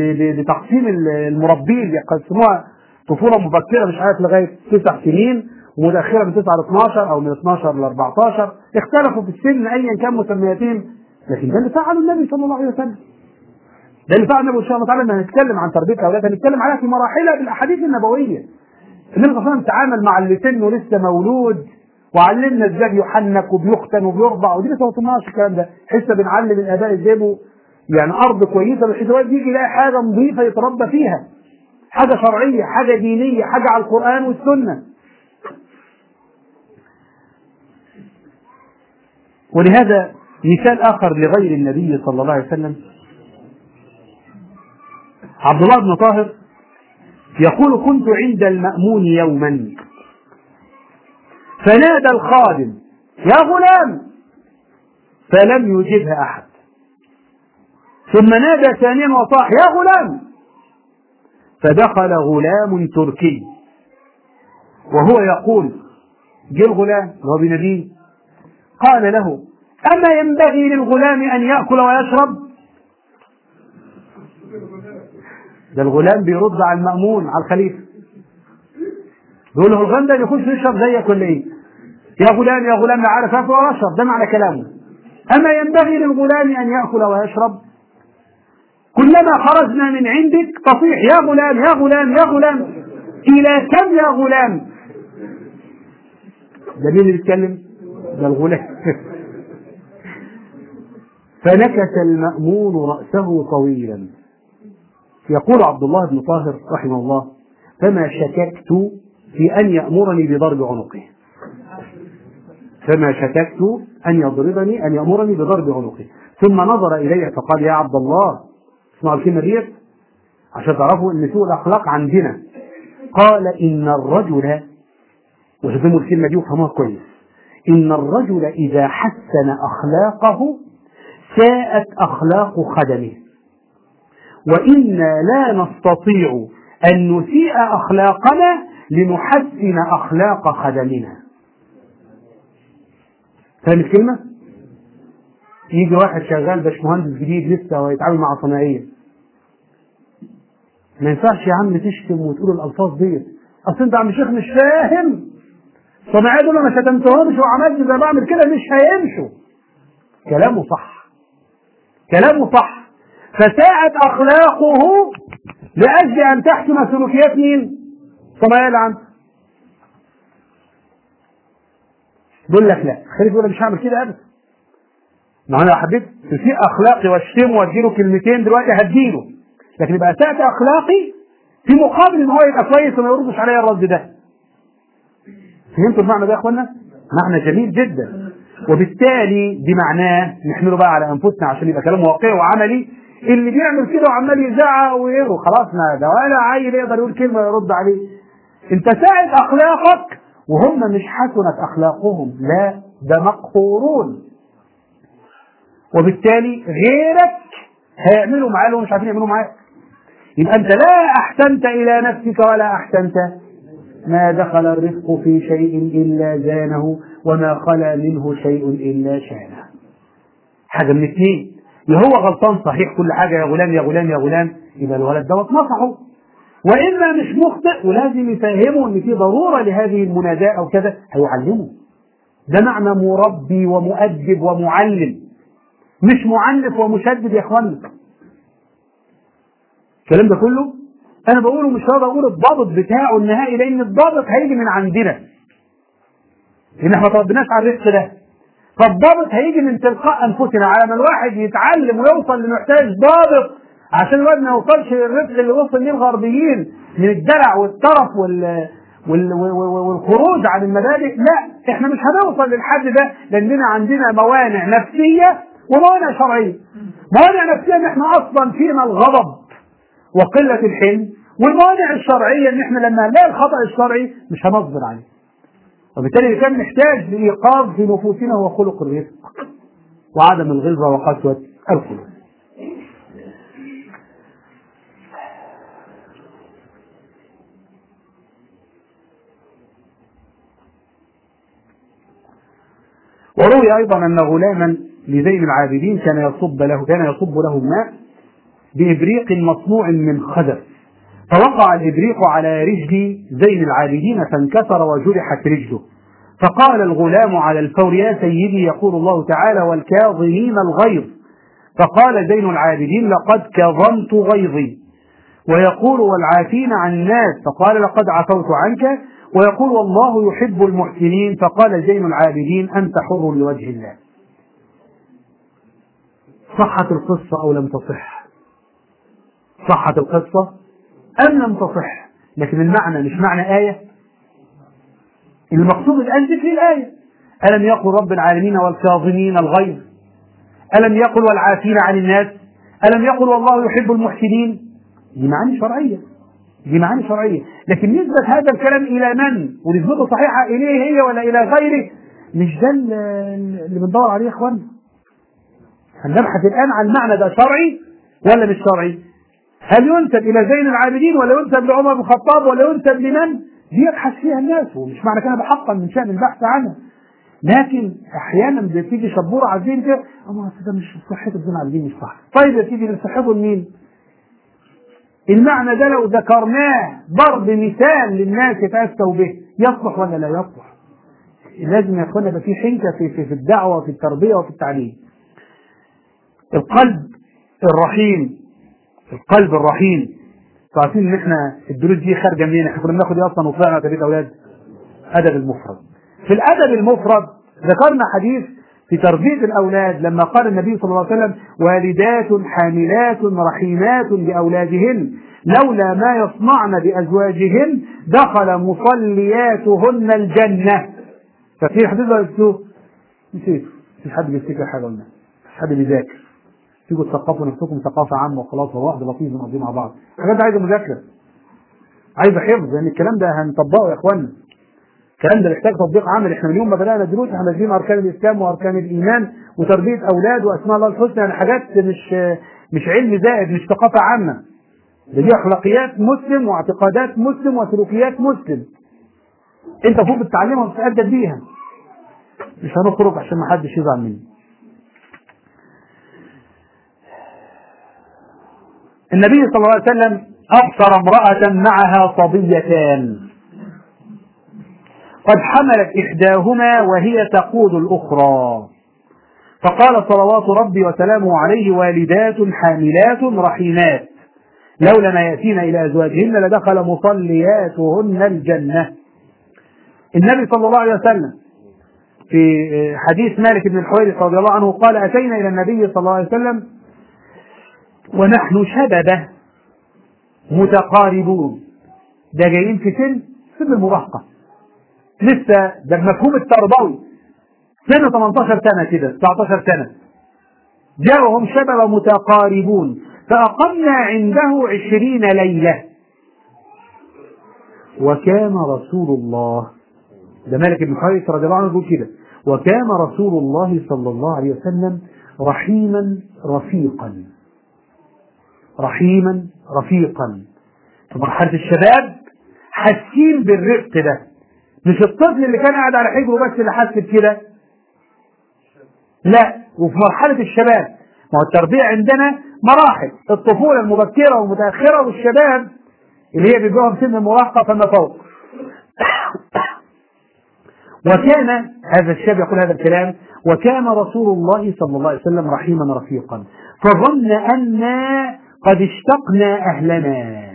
[SPEAKER 1] بتقسيم المربين يقسموها طفوله مبكره مش عارف لغايه تسع سنين ومتأخرة من 9 ل 12 أو من 12 ل 14 اختلفوا في السن أيا كان مسمياتهم لكن ده اللي فعله النبي صلى الله عليه وسلم ده اللي فعله النبي إن شاء الله تعالى لما هنتكلم عن تربية الأولاد هنتكلم عليها في مراحلها بالأحاديث النبوية النبي صلى الله عليه وسلم تعامل مع اللي سنه لسه مولود وعلمنا ازاي بيحنك وبيختن وبيرضع ودي لسه ما وصلناش الكلام ده لسه بنعلم الاباء ازاي يبقوا يعني ارض كويسه بحيث الواد يجي يلاقي حاجه نظيفه يتربى فيها حاجه شرعيه حاجه دينيه حاجه على القران والسنه ولهذا مثال اخر لغير النبي صلى الله عليه وسلم عبد الله بن طاهر يقول كنت عند المأمون يوما فنادى الخادم يا غلام فلم يجبه أحد ثم نادى ثانيا وصاح يا غلام فدخل غلام تركي وهو يقول جه الغلام وهو بنبيه قال له أما ينبغي للغلام أن يأكل ويشرب ده الغلام بيرد على المأمون على الخليفة بيقول له الغلام ده يخش يشرب زيك ولا ايه؟ يا غلام يا غلام لا عارف اكل ولا اشرب ده معنى كلامه اما ينبغي للغلام ان ياكل ويشرب كلما خرجنا من عندك تصيح يا غلام يا غلام يا غلام الى كم يا غلام ده مين اللي بيتكلم ده الغلام فنكس المأمون رأسه طويلا يقول عبد الله بن طاهر رحمه الله فما شككت في أن يأمرني بضرب عنقه فما شككت أن يضربني أن يأمرني بضرب عنقه ثم نظر إلي فقال يا عبد الله اسمعوا الكلمة ديت عشان تعرفوا أن سوء الأخلاق عندنا قال إن الرجل وشوفوا الكلمة دي وفهموها كويس إن الرجل إذا حسن أخلاقه ساءت أخلاق خدمه وإنا لا نستطيع أن نسيء أخلاقنا لنحسن أخلاق خدمنا فاهم الكلمة؟ يجي واحد شغال باشمهندس جديد لسه ويتعامل مع صناعية ما ينفعش يا عم تشتم وتقول الألفاظ ديت أصل أنت يا عم شيخ مش فاهم الصناعية دول أنا شتمتهمش وعملت زي ما بعمل كده مش هيمشوا كلامه صح كلامه صح فساءت أخلاقه لأجل أن تحكم سلوكيات مين؟ الصناعية اللي عنده بيقول لك لا خليك يقول مش هعمل كده ابدا ما انا لو حبيت تسيء اخلاقي واشتمه واديله كلمتين دلوقتي هديله لكن يبقى اساءت اخلاقي في مقابل ان هو يبقى كويس وما يردش عليا الرد ده فهمتوا المعنى ده يا اخوانا؟ معنى جميل جدا وبالتالي بمعناه نحمله بقى على انفسنا عشان يبقى كلام واقعي وعملي اللي بيعمل كده وعمال يزعق ويقره خلاص ما ده ولا عيل يقدر يقول كلمه ويرد عليه انت ساعد اخلاقك وهم مش حسنت اخلاقهم لا ده مقهورون وبالتالي غيرك هيعملوا معاه اللي هم مش عارفين يعملوا معاك يبقى انت لا احسنت الى نفسك ولا احسنت ما دخل الرزق في شيء الا زانه وما خلا منه شيء الا شانه حاجه من اثنين يا هو غلطان صحيح كل حاجه يا غلام يا غلام يا غلام يبقى الولد دوت نصحه واما مش مخطئ ولازم يفهمه ان في ضروره لهذه المناداه او كذا هيعلمه ده معنى مربي ومؤدب ومعلم مش معنف ومشدد يا اخوانا الكلام ده كله انا بقوله مش هقدر اقول الضابط بتاعه النهائي لان الضابط هيجي من عندنا لان احنا ما تربيناش على الرزق ده فالضابط هيجي من تلقاء انفسنا على ما الواحد يتعلم ويوصل لانه يحتاج ضابط عشان الواد ما يوصلش للرزق اللي وصل ليه الغربيين من الدلع والترف وال وال- والخروج عن المبادئ لا احنا مش هنوصل للحد ده لاننا عندنا موانع نفسيه وموانع شرعيه موانع نفسيه ان احنا اصلا فينا الغضب وقله الحلم والموانع الشرعيه ان احنا لما نلاقي الخطا الشرعي مش هنصبر عليه وبالتالي كان نحتاج لايقاظ في نفوسنا هو خلق الرزق وعدم الغلظه وقسوه القلوب وروي ايضا ان غلاما لزين العابدين كان يصب له كان يصب له الماء بابريق مصنوع من خدر فوقع الإبريق على رجل زين العابدين فانكسر وجرحت رجله فقال الغلام على الفور يا سيدي يقول الله تعالى والكاظمين الغيظ فقال زين العابدين لقد كظمت غيظي ويقول والعافين عن الناس فقال لقد عفوت عنك ويقول والله يحب المحسنين فقال زين العابدين أنت حر لوجه الله صحت القصة أو لم تصح صحت القصة أم لم تصح لكن المعنى مش معنى آية المقصود الآن ذكر الآية ألم يقل رب العالمين والكاظمين الغيظ ألم يقل والعافين عن الناس ألم يقل والله يحب المحسنين دي معاني شرعية دي معاني شرعية لكن نسبة هذا الكلام إلى من ونسبته صحيحة إليه هي ولا إلى غيره مش ده اللي بندور عليه يا إخوانا هنبحث الآن عن المعنى ده شرعي ولا مش شرعي هل ينسب إلى زين العابدين ولا ينسب لعمر بن الخطاب ولا ينسب لمن دي يبحث فيها الناس ومش معنى كده بحقا من شأن البحث عنها لكن احيانا بتيجي شبوره على الدين كده اما ده مش صحته الدين على الدين مش صح طيب يا سيدي نصحبه لمين؟ المعنى ده لو ذكرناه ضرب مثال للناس يتأسوا به يصلح ولا لا يصلح؟ لازم يا اخوانا يبقى في حنكه في, في, في الدعوه وفي التربيه وفي التعليم. القلب الرحيم القلب الرحيم عارفين ان احنا الدروس دي خارجه منين؟ احنا كنا بناخد ايه اصلا وطلعنا تربيه اولاد؟ ادب المفرد. في الادب المفرد ذكرنا حديث في تربيه الاولاد لما قال النبي صلى الله عليه وسلم والدات حاملات رحيمات باولادهن لولا ما يصنعن بازواجهن دخل مصلياتهن الجنه. ففي الحديث ده نسيته؟ نسيته. مفيش حد بيفتكر حاجه قلنا. مفيش حد بيذاكر. تيجوا تثقفوا نفسكم ثقافه عامه وخلاص هو واحد لطيف بنقضيه مع بعض. الحاجات دي عايزه مذاكره. عايزه حفظ لان الكلام ده هنطبقه يا اخوانا. الكلام ده محتاج تطبيق عملي احنا من يوم ما بدانا دروس احنا نازلين اركان الاسلام واركان الايمان وتربيه اولاد واسماء الله الحسنى يعني حاجات مش مش علم زائد مش ثقافه عامه ده دي اخلاقيات مسلم واعتقادات مسلم وسلوكيات مسلم انت المفروض تتعلمها وتتادب بيها مش هنخرج عشان ما حدش يزعل مني النبي صلى الله عليه وسلم ابصر امراه معها صبيتان قد حملت إحداهما وهي تقود الأخرى فقال صلوات ربي وسلامه عليه والدات حاملات رحيمات لولا ما يأتين إلى أزواجهن لدخل مصلياتهن الجنة النبي صلى الله عليه وسلم في حديث مالك بن الحويرث رضي الله عنه قال أتينا إلى النبي صلى الله عليه وسلم ونحن شببة متقاربون ده جايين في سن سن المراهقة لسه ده المفهوم التربوي سنه 18 سنه كده 19 سنه جاءهم شباب متقاربون فأقمنا عنده عشرين ليلة وكان رسول الله ده مالك بن حارث رضي الله عنه يقول كده وكان رسول الله صلى الله عليه وسلم رحيما رفيقا رحيما رفيقا في مرحلة الشباب حاسين بالرفق ده مش الطفل اللي كان قاعد على حجره بس اللي حس بكده لا وفي مرحلة الشباب ما هو التربية عندنا مراحل الطفولة المبكرة والمتأخرة والشباب اللي هي بيبقوا سن المراهقة فما فوق وكان هذا الشاب يقول هذا الكلام وكان رسول الله صلى الله عليه وسلم رحيما رفيقا فظن أنا قد اشتقنا أهلنا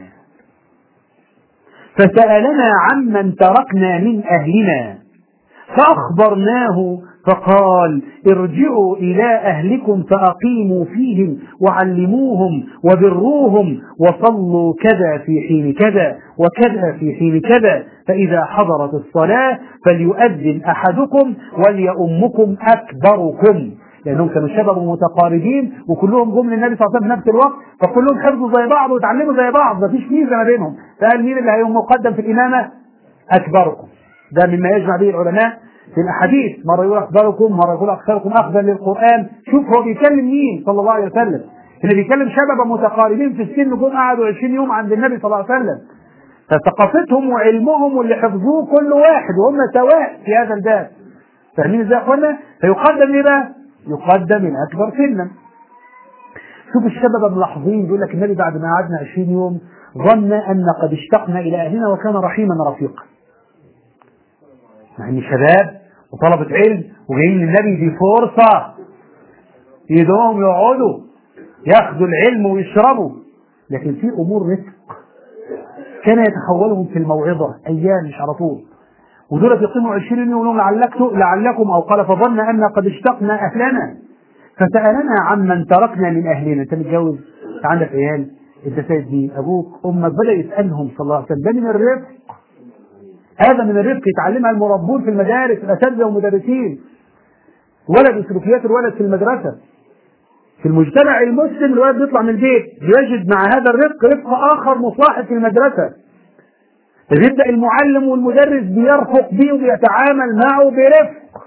[SPEAKER 1] فسألنا عمن تركنا من أهلنا فأخبرناه فقال ارجعوا إلى أهلكم فأقيموا فيهم وعلموهم وبروهم وصلوا كذا في حين كذا وكذا في حين كذا فإذا حضرت الصلاة فليؤذن أحدكم وليؤمكم أكبركم لأنهم كانوا شباب متقاربين وكلهم جم للنبي صلى الله عليه وسلم في نفس الوقت فكلهم حفظوا زي بعض وتعلموا زي بعض مفيش ميزة ما بينهم فقال مين اللي هيقوم مقدم في الإمامة؟ أكبركم ده مما يجمع به العلماء في الأحاديث مرة يقول أكبركم مرة يقول أكثركم أخذا للقرآن شوف هو بيكلم مين صلى الله عليه وسلم اللي بيكلم شباب متقاربين في السن جم قعدوا 20 يوم عند النبي صلى الله عليه وسلم فثقافتهم وعلمهم واللي حفظوه كل واحد وهم سواء في هذا الباب فاهمين ازاي يا اخوانا؟ فيقدم ايه بقى؟ يقدم الأكبر سنا شوف الشباب ملاحظين بيقول لك النبي بعد ما قعدنا 20 يوم ظن أن قد اشتقنا إلى أهلنا وكان رحيما رفيقا يعني شباب وطلبة علم وجايين للنبي دي فرصة يدوم يقعدوا ياخذوا العلم ويشربوا لكن في أمور رزق كان يتحولهم في الموعظة أيام مش على طول ودول يقيموا 20 يوم لعلكم لعلكم أو قال فظن أن قد اشتقنا أهلنا فسألنا عمن تركنا من أهلنا أنت متجوز أنت عندك عيال أنت سيد مين أبوك أمك بدأ يسألهم صلى الله عليه وسلم ده من الرفق هذا من الرفق يتعلمها المربون في المدارس الأساتذة والمدرسين ولد سلوكيات الولد في المدرسة في المجتمع المسلم الولد بيطلع من البيت بيجد مع هذا الرفق رفق آخر مصاحب في المدرسة فبيبدأ المعلم والمدرس بيرفق بيه وبيتعامل معه برفق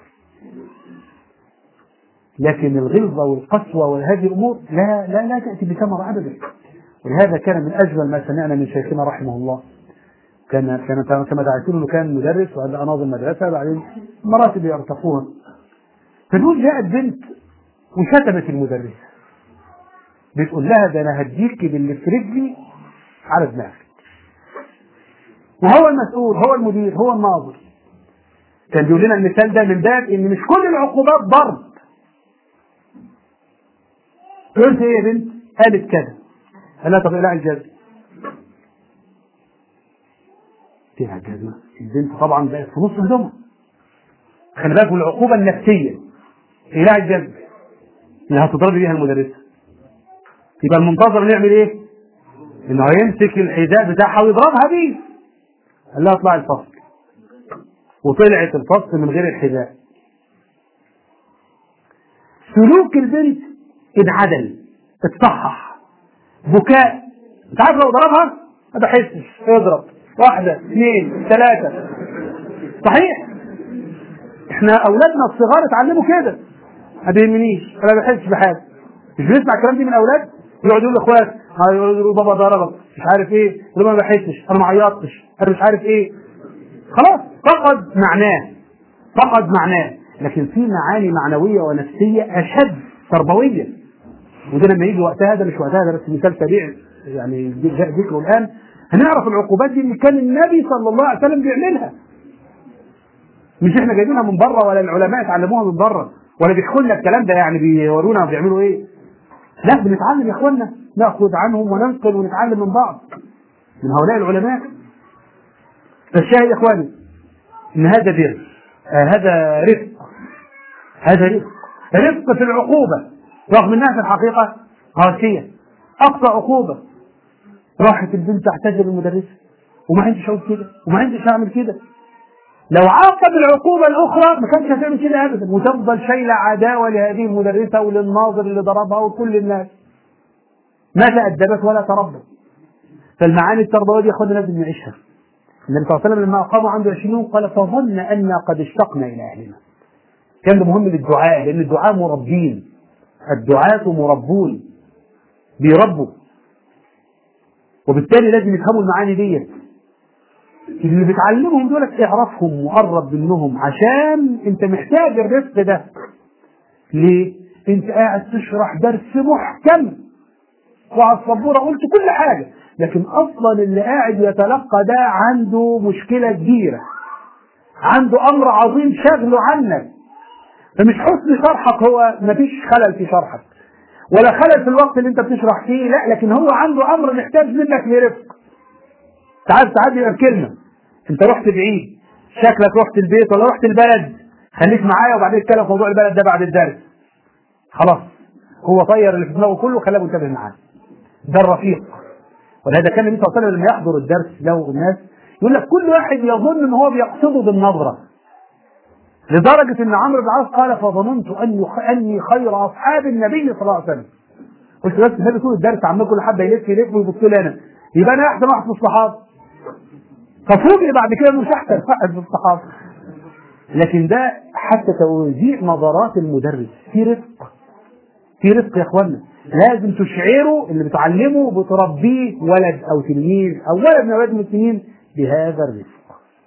[SPEAKER 1] لكن الغلظة والقسوة وهذه الأمور لا لا لا تأتي بثمرة أبدا ولهذا كان من أجمل ما سمعنا من شيخنا رحمه الله كان كان كما دعيتم انه كان مدرس وعند اناظر المدرسه بعدين مراتب يرتقوها فدول جاءت بنت وشتمت المدرسه بتقول لها ده انا هديك باللي في رجلي على دماغك وهو المسؤول هو المدير هو الناظر كان بيقول لنا المثال ده من باب ان مش كل العقوبات ضرب قلت ايه يا بنت؟ قالت كذا قال لها طب اقلعي الجزم فيها جزمة البنت طبعا بقت في نص هدومها خلي بالك من العقوبة النفسية إقلاع الجزمة اللي هتضرب بيها المدرسة يبقى المنتظر نعمل ايه؟ انه هيمسك الحذاء بتاعها ويضربها بيه قال لها اطلعي الفصل وطلعت الفصل من غير الحذاء سلوك البنت اتعدل اتصحح بكاء انت عارف لو ضربها ما بحسش اضرب واحدة اثنين ثلاثة صحيح احنا اولادنا الصغار اتعلموا كده ما بيهمنيش انا ما بحسش بحاجه مش بنسمع الكلام دي من اولاد يقعدوا يقولوا لاخوات يقولوا بابا ضربك مش عارف ايه يقولوا ما بحسش انا ما عيطتش انا مش عارف ايه خلاص فقد معناه فقد معناه لكن في معاني معنويه ونفسيه اشد تربويه وده لما يجي وقتها ده مش وقتها ده بس مثال سريع يعني جاء ذكره الان هنعرف العقوبات دي اللي كان النبي صلى الله عليه وسلم بيعملها مش احنا جايبينها من بره ولا العلماء اتعلموها من بره ولا بيحكوا لنا الكلام ده يعني بيورونا بيعملوا ايه لا بنتعلم يا اخوانا ناخذ عنهم وننقل ونتعلم من بعض من هؤلاء العلماء فالشاهد يا اخواني ان هذا بر آه هذا رفق هذا رفق رفق في العقوبة رغم انها في الحقيقة قاسية اقصى عقوبة راحت البنت تعتذر المدرسة وما عنديش اقول كده وما عنديش اعمل كده لو عاقب العقوبة الأخرى ما كانش هتعمل كده أبدا وتفضل شايلة عداوة لهذه المدرسة وللناظر اللي ضربها وكل الناس ما تأدبت ولا تربت فالمعاني التربوية دي يا اخوانا لازم نعيشها النبي صلى الله عليه وسلم لما أقام عنده 20 يوم قال فظن أنا قد اشتقنا إلى أهلنا كان ده مهم للدعاء لأن الدعاء مربين الدعاة مربون بيربوا وبالتالي لازم يفهموا المعاني ديت اللي بتعلمهم دولت اعرفهم وقرب منهم عشان انت محتاج الرفق ده ليه؟ انت قاعد تشرح درس محكم وعلى السبوره قلت كل حاجه لكن اصلا اللي قاعد يتلقى ده عنده مشكله كبيره عنده امر عظيم شغله عنك فمش حسن شرحك هو مفيش خلل في شرحك ولا خلل في الوقت اللي انت بتشرح فيه لا لكن هو عنده امر محتاج منك لرفق تعال تعدي بكلمه انت رحت بعيد شكلك رحت البيت ولا رحت البلد خليك معايا وبعدين اتكلم في موضوع البلد ده بعد الدرس خلاص هو طير اللي في دماغه كله خلاه منتبه معاه ده الرفيق ولهذا كان النبي صلى الله عليه وسلم لما يحضر الدرس له الناس يقول لك كل واحد يظن ان هو بيقصده بالنظره لدرجه ان عمرو بن العاص قال فظننت اني اني خير اصحاب النبي صلى الله عليه وسلم قلت بس النبي طول الدرس عمال كل حد يلف يلف ويبص لي انا يبقى انا احسن واحد في الصحابه ففوجئ بعد كده انه مش احسن واحد في الصحابه لكن ده حتى توزيع نظرات المدرس في رفق في رفق يا اخوانا لازم تشعره اللي بتعلمه بتربيه ولد او تلميذ او ولد من اولاد المسلمين بهذا الرفق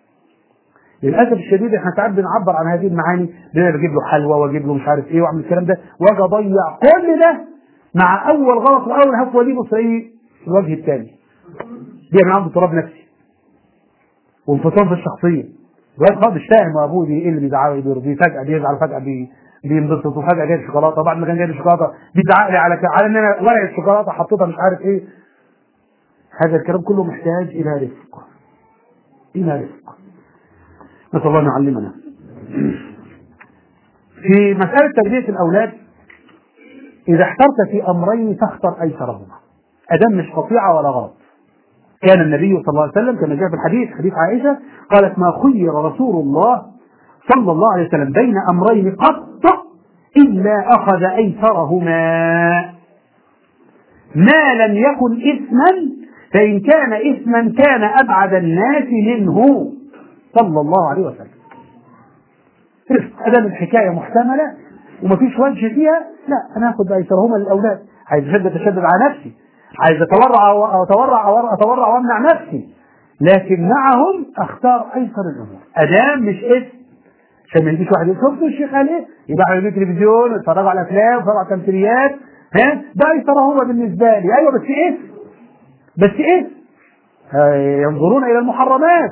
[SPEAKER 1] للاسف الشديد احنا ساعات بنعبر عن هذه المعاني بان بجيب له حلوى واجيب له مش عارف ايه واعمل الكلام ده واجي اضيع كل ده مع اول غلط واول هفوه دي بص ايه الوجه الثاني بيعمل عنده اضطراب نفسي وانفصام في الشخصيه الواد خالص مش فاهم ابوه ايه اللي بيزعله بيرضيه فجاه بيزعل فجاه بي بينبسط وفجاه جايب شوكولاته بعد ما كان جايب شوكولاته بيزعق لي على على ان انا ورقه الشوكولاته حطيتها مش عارف ايه هذا الكلام كله محتاج الى رفق الى رفق نسال الله ان يعلمنا في مساله تربيه الاولاد اذا احترت في امرين فاختر ايسرهما ادم مش قطيعه ولا غلط كان النبي صلى الله عليه وسلم كما جاء في الحديث حديث عائشه قالت ما خير رسول الله صلى الله عليه وسلم بين امرين قط الا اخذ ايسرهما ما لم يكن اثما فان كان اثما كان ابعد الناس منه صلى الله عليه وسلم ادام الحكايه محتمله ومفيش وجه فيها لا انا اخذ ايسرهما للاولاد عايز اشد اتشدد على نفسي عايز اتورع او اتورع او اتورع وامنع نفسي لكن معهم اختار ايسر الامور ادام مش اسم عشان ما يجيش واحد يقول شفتوا الشيخ قال ايه؟ يبقى على التلفزيون يتفرجوا على افلام يتفرجوا على تمثيليات ها ده ايسر هو بالنسبه لي ايوه بس ايه؟ بس ايه؟ ينظرون الى المحرمات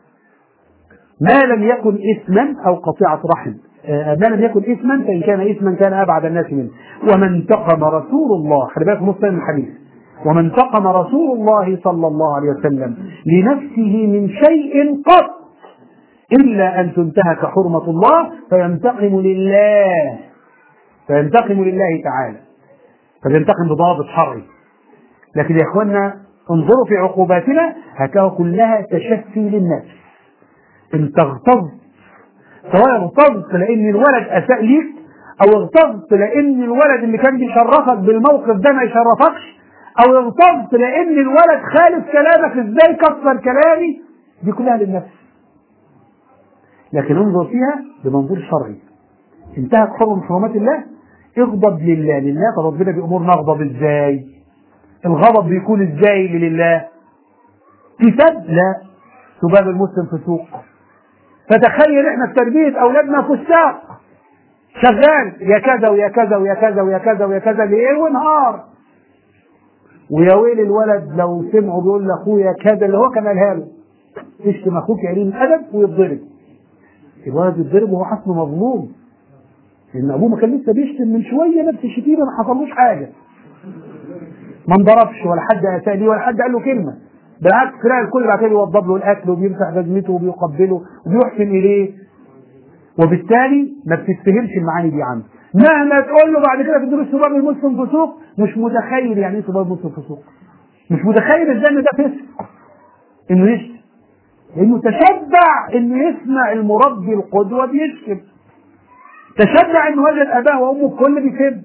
[SPEAKER 1] ما لم يكن اثما او قطيعه رحم ما لم يكن اثما فان كان اثما كان ابعد الناس منه ومن انتقم رسول الله خلي بالك نص من الحديث ومن انتقم رسول الله صلى الله عليه وسلم لنفسه من شيء قط إلا أن تنتهك حرمة الله فينتقم لله فينتقم لله تعالى فبينتقم بضابط شرعي لكن يا اخوانا انظروا في عقوباتنا هتلاقوا كلها تشفي للنفس ان تغتظ سواء اغتظت لان الولد اساء ليك او اغتظت لان الولد اللي كان بيشرفك بالموقف ده ما يشرفكش او اغتظت لان الولد خالف كلامك ازاي كسر كلامي دي كلها للنفس لكن انظر فيها بمنظور شرعي انتهت حرم حرمات الله اغضب لله لله طب ربنا بيأمرنا اغضب ازاي الغضب بيكون ازاي لله في سب لا سباب المسلم فسوق فتخيل احنا في تربية اولادنا فساق شغال يا كذا ويا كذا ويا كذا ويا كذا ويا كذا ليل ونهار ويا ويل الولد لو سمعه بيقول لاخويا كذا اللي هو كان قالها له تشتم اخوك يا قليل الادب ويتضرب الولد يتضرب وهو حاسس مظلوم لان ابوه ما كان لسه بيشتم من شويه نفس الشتيمه ما حصلوش حاجه ما انضربش ولا حد اساء ليه ولا حد قال له كلمه بالعكس تلاقي الكل بعد كده يوضب له الاكل وبيمسح جزمته وبيقبله وبيحسن اليه وبالتالي ما بتتفهمش المعاني دي عنده مهما تقول له بعد كده في دروس سباب المسلم فسوق مش متخيل يعني ايه سباب المسلم فسوق مش متخيل ازاي ان ده فسق انه يشتم لانه تشبع انه يسمع المربي القدوه بيشتم تشبع انه وجد اباه وامه الكل بيسب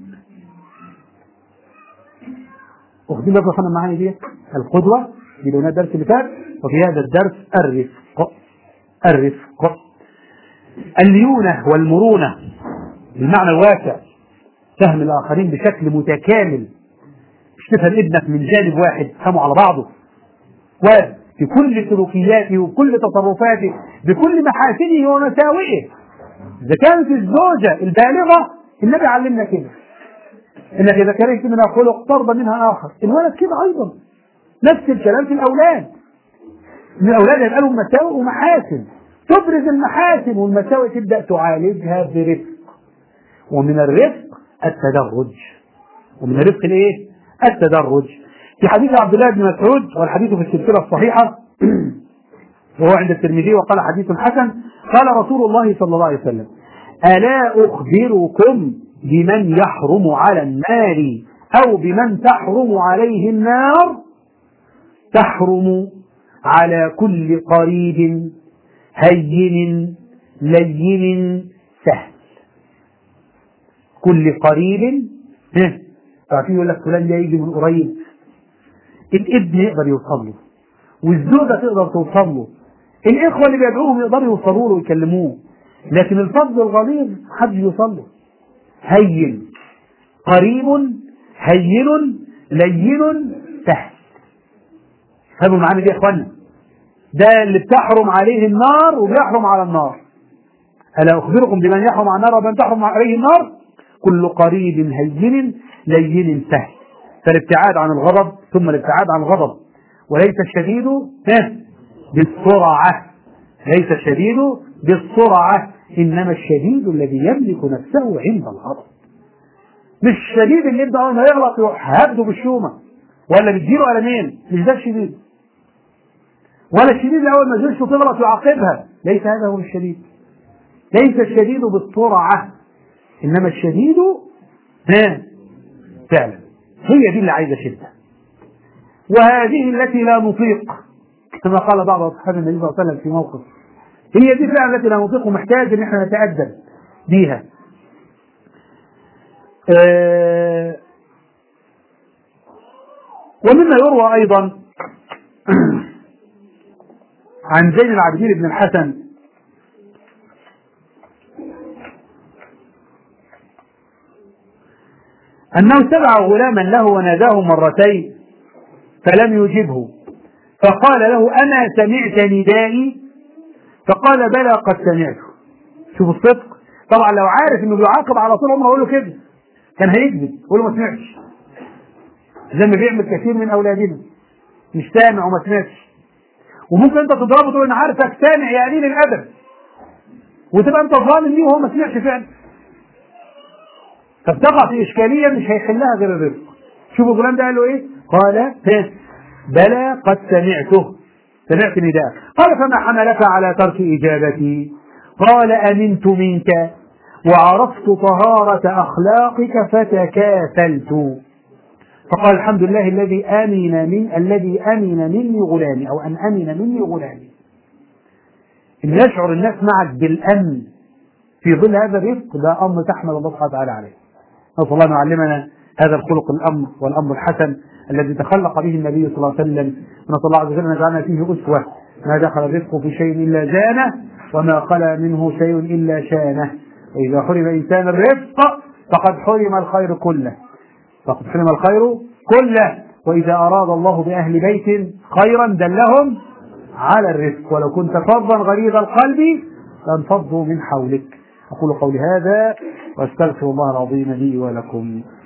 [SPEAKER 1] واخدين بالكم اخوانا المعاني دي القدوه دي اللي الدرس اللي فات وفي هذا الدرس الرفق الرفق الليونه والمرونه بالمعنى الواسع فهم الاخرين بشكل متكامل مش تفهم ابنك من جانب واحد تفهمه على بعضه واد في كل سلوكياته وكل تصرفاته بكل محاسنه ومساوئه إذا كانت الزوجة البالغة النبي علمنا كده إنك إذا كرهت منها خلق ترضى منها آخر الولد كده أيضا نفس الكلام في الأولاد إن الأولاد هيبقى لهم مساوئ ومحاسن تبرز المحاسن والمساوئ تبدأ تعالجها برفق ومن الرفق التدرج ومن الرفق الإيه؟ التدرج في حديث عبد الله بن مسعود والحديث في السلسلة الصحيحة وهو عند الترمذي وقال حديث حسن قال رسول الله صلى الله عليه وسلم ألا أخبركم بمن يحرم على النار أو بمن تحرم عليه النار تحرم على كل قريب هين لين سهل كل قريب تعرفين يقول لك فلان ده يجي من قريب الابن يقدر يوصل له والزوجة تقدر توصل له الإخوة اللي بيدعوهم يقدروا يوصلوا له ويكلموه لكن الفضل الغليظ محدش يوصل له هين قريب هين لين سهل فهموا المعاني دي يا اخوانا ده اللي بتحرم عليه النار وبيحرم على النار ألا أخبركم بمن يحرم على النار ومن تحرم عليه النار كل قريب هين لين سهل فالابتعاد عن الغضب ثم الابتعاد عن الغضب وليس الشديد بالسرعة ليس الشديد بالسرعة إنما الشديد الذي يملك نفسه عند الغضب مش الشديد اللي يبدأ أول ما يغلط يروح هبده بالشومة ولا بتجيله قلمين مش ده الشديد ولا الشديد اللي أول ما زوجته تغلط يعاقبها ليس هذا هو الشديد ليس الشديد بالسرعة إنما الشديد ها فعلا هي دي اللي عايزة شدة وهذه التي لا نطيق كما قال بعض أصحاب النبي صلى الله عليه وسلم في موقف هي دي فعلا التي لا نطيق ومحتاج ان احنا نتأدب بيها آه ومما يروى ايضا عن زين العابدين بن الحسن أنه سمع غلاما له وناداه مرتين فلم يجبه فقال له أما سمعت ندائي فقال بلى قد سمعته شوف الصدق طبعا لو عارف انه بيعاقب على طول عمره اقول له كده كان هيكذب يقول له ما سمعتش زي ما بيعمل كثير من اولادنا مش سامع وما سمعتش وممكن انت تضربه تقول انا عارفك سامع يا قليل الادب وتبقى انت ظالم ليه وهو ما سمعش فعلا فبتقع في اشكاليه مش هيحلها غير الرزق شوف الغلام ده قال له ايه؟ قال بلى قد سمعته سمعت نداء قال فما حملك على ترك إجابتي قال أمنت منك وعرفت طهارة أخلاقك فتكافلت فقال الحمد لله الذي أمن من الذي أمن مني غلامي أو أن أمن مني غلامي إن يشعر الناس معك بالأمن في ظل هذا الرزق ده أمر تحمد الله سبحانه وتعالى عليه نسأل الله أن يعلمنا هذا الخلق الأمر والأمر الحسن الذي تخلق به النبي صلى الله عليه وسلم نسأل الله عز وجل أن يجعلنا فيه أسوة ما دخل الرزق في شيء إلا زانه وما خلا منه شيء إلا شانه وإذا حرم إنسان الرزق فقد حرم الخير كله فقد حرم الخير كله وإذا أراد الله بأهل بيت خيرا دلهم على الرزق ولو كنت فظا غليظ القلب لانفضوا من حولك أقول قولي هذا وأستغفر الله العظيم لي ولكم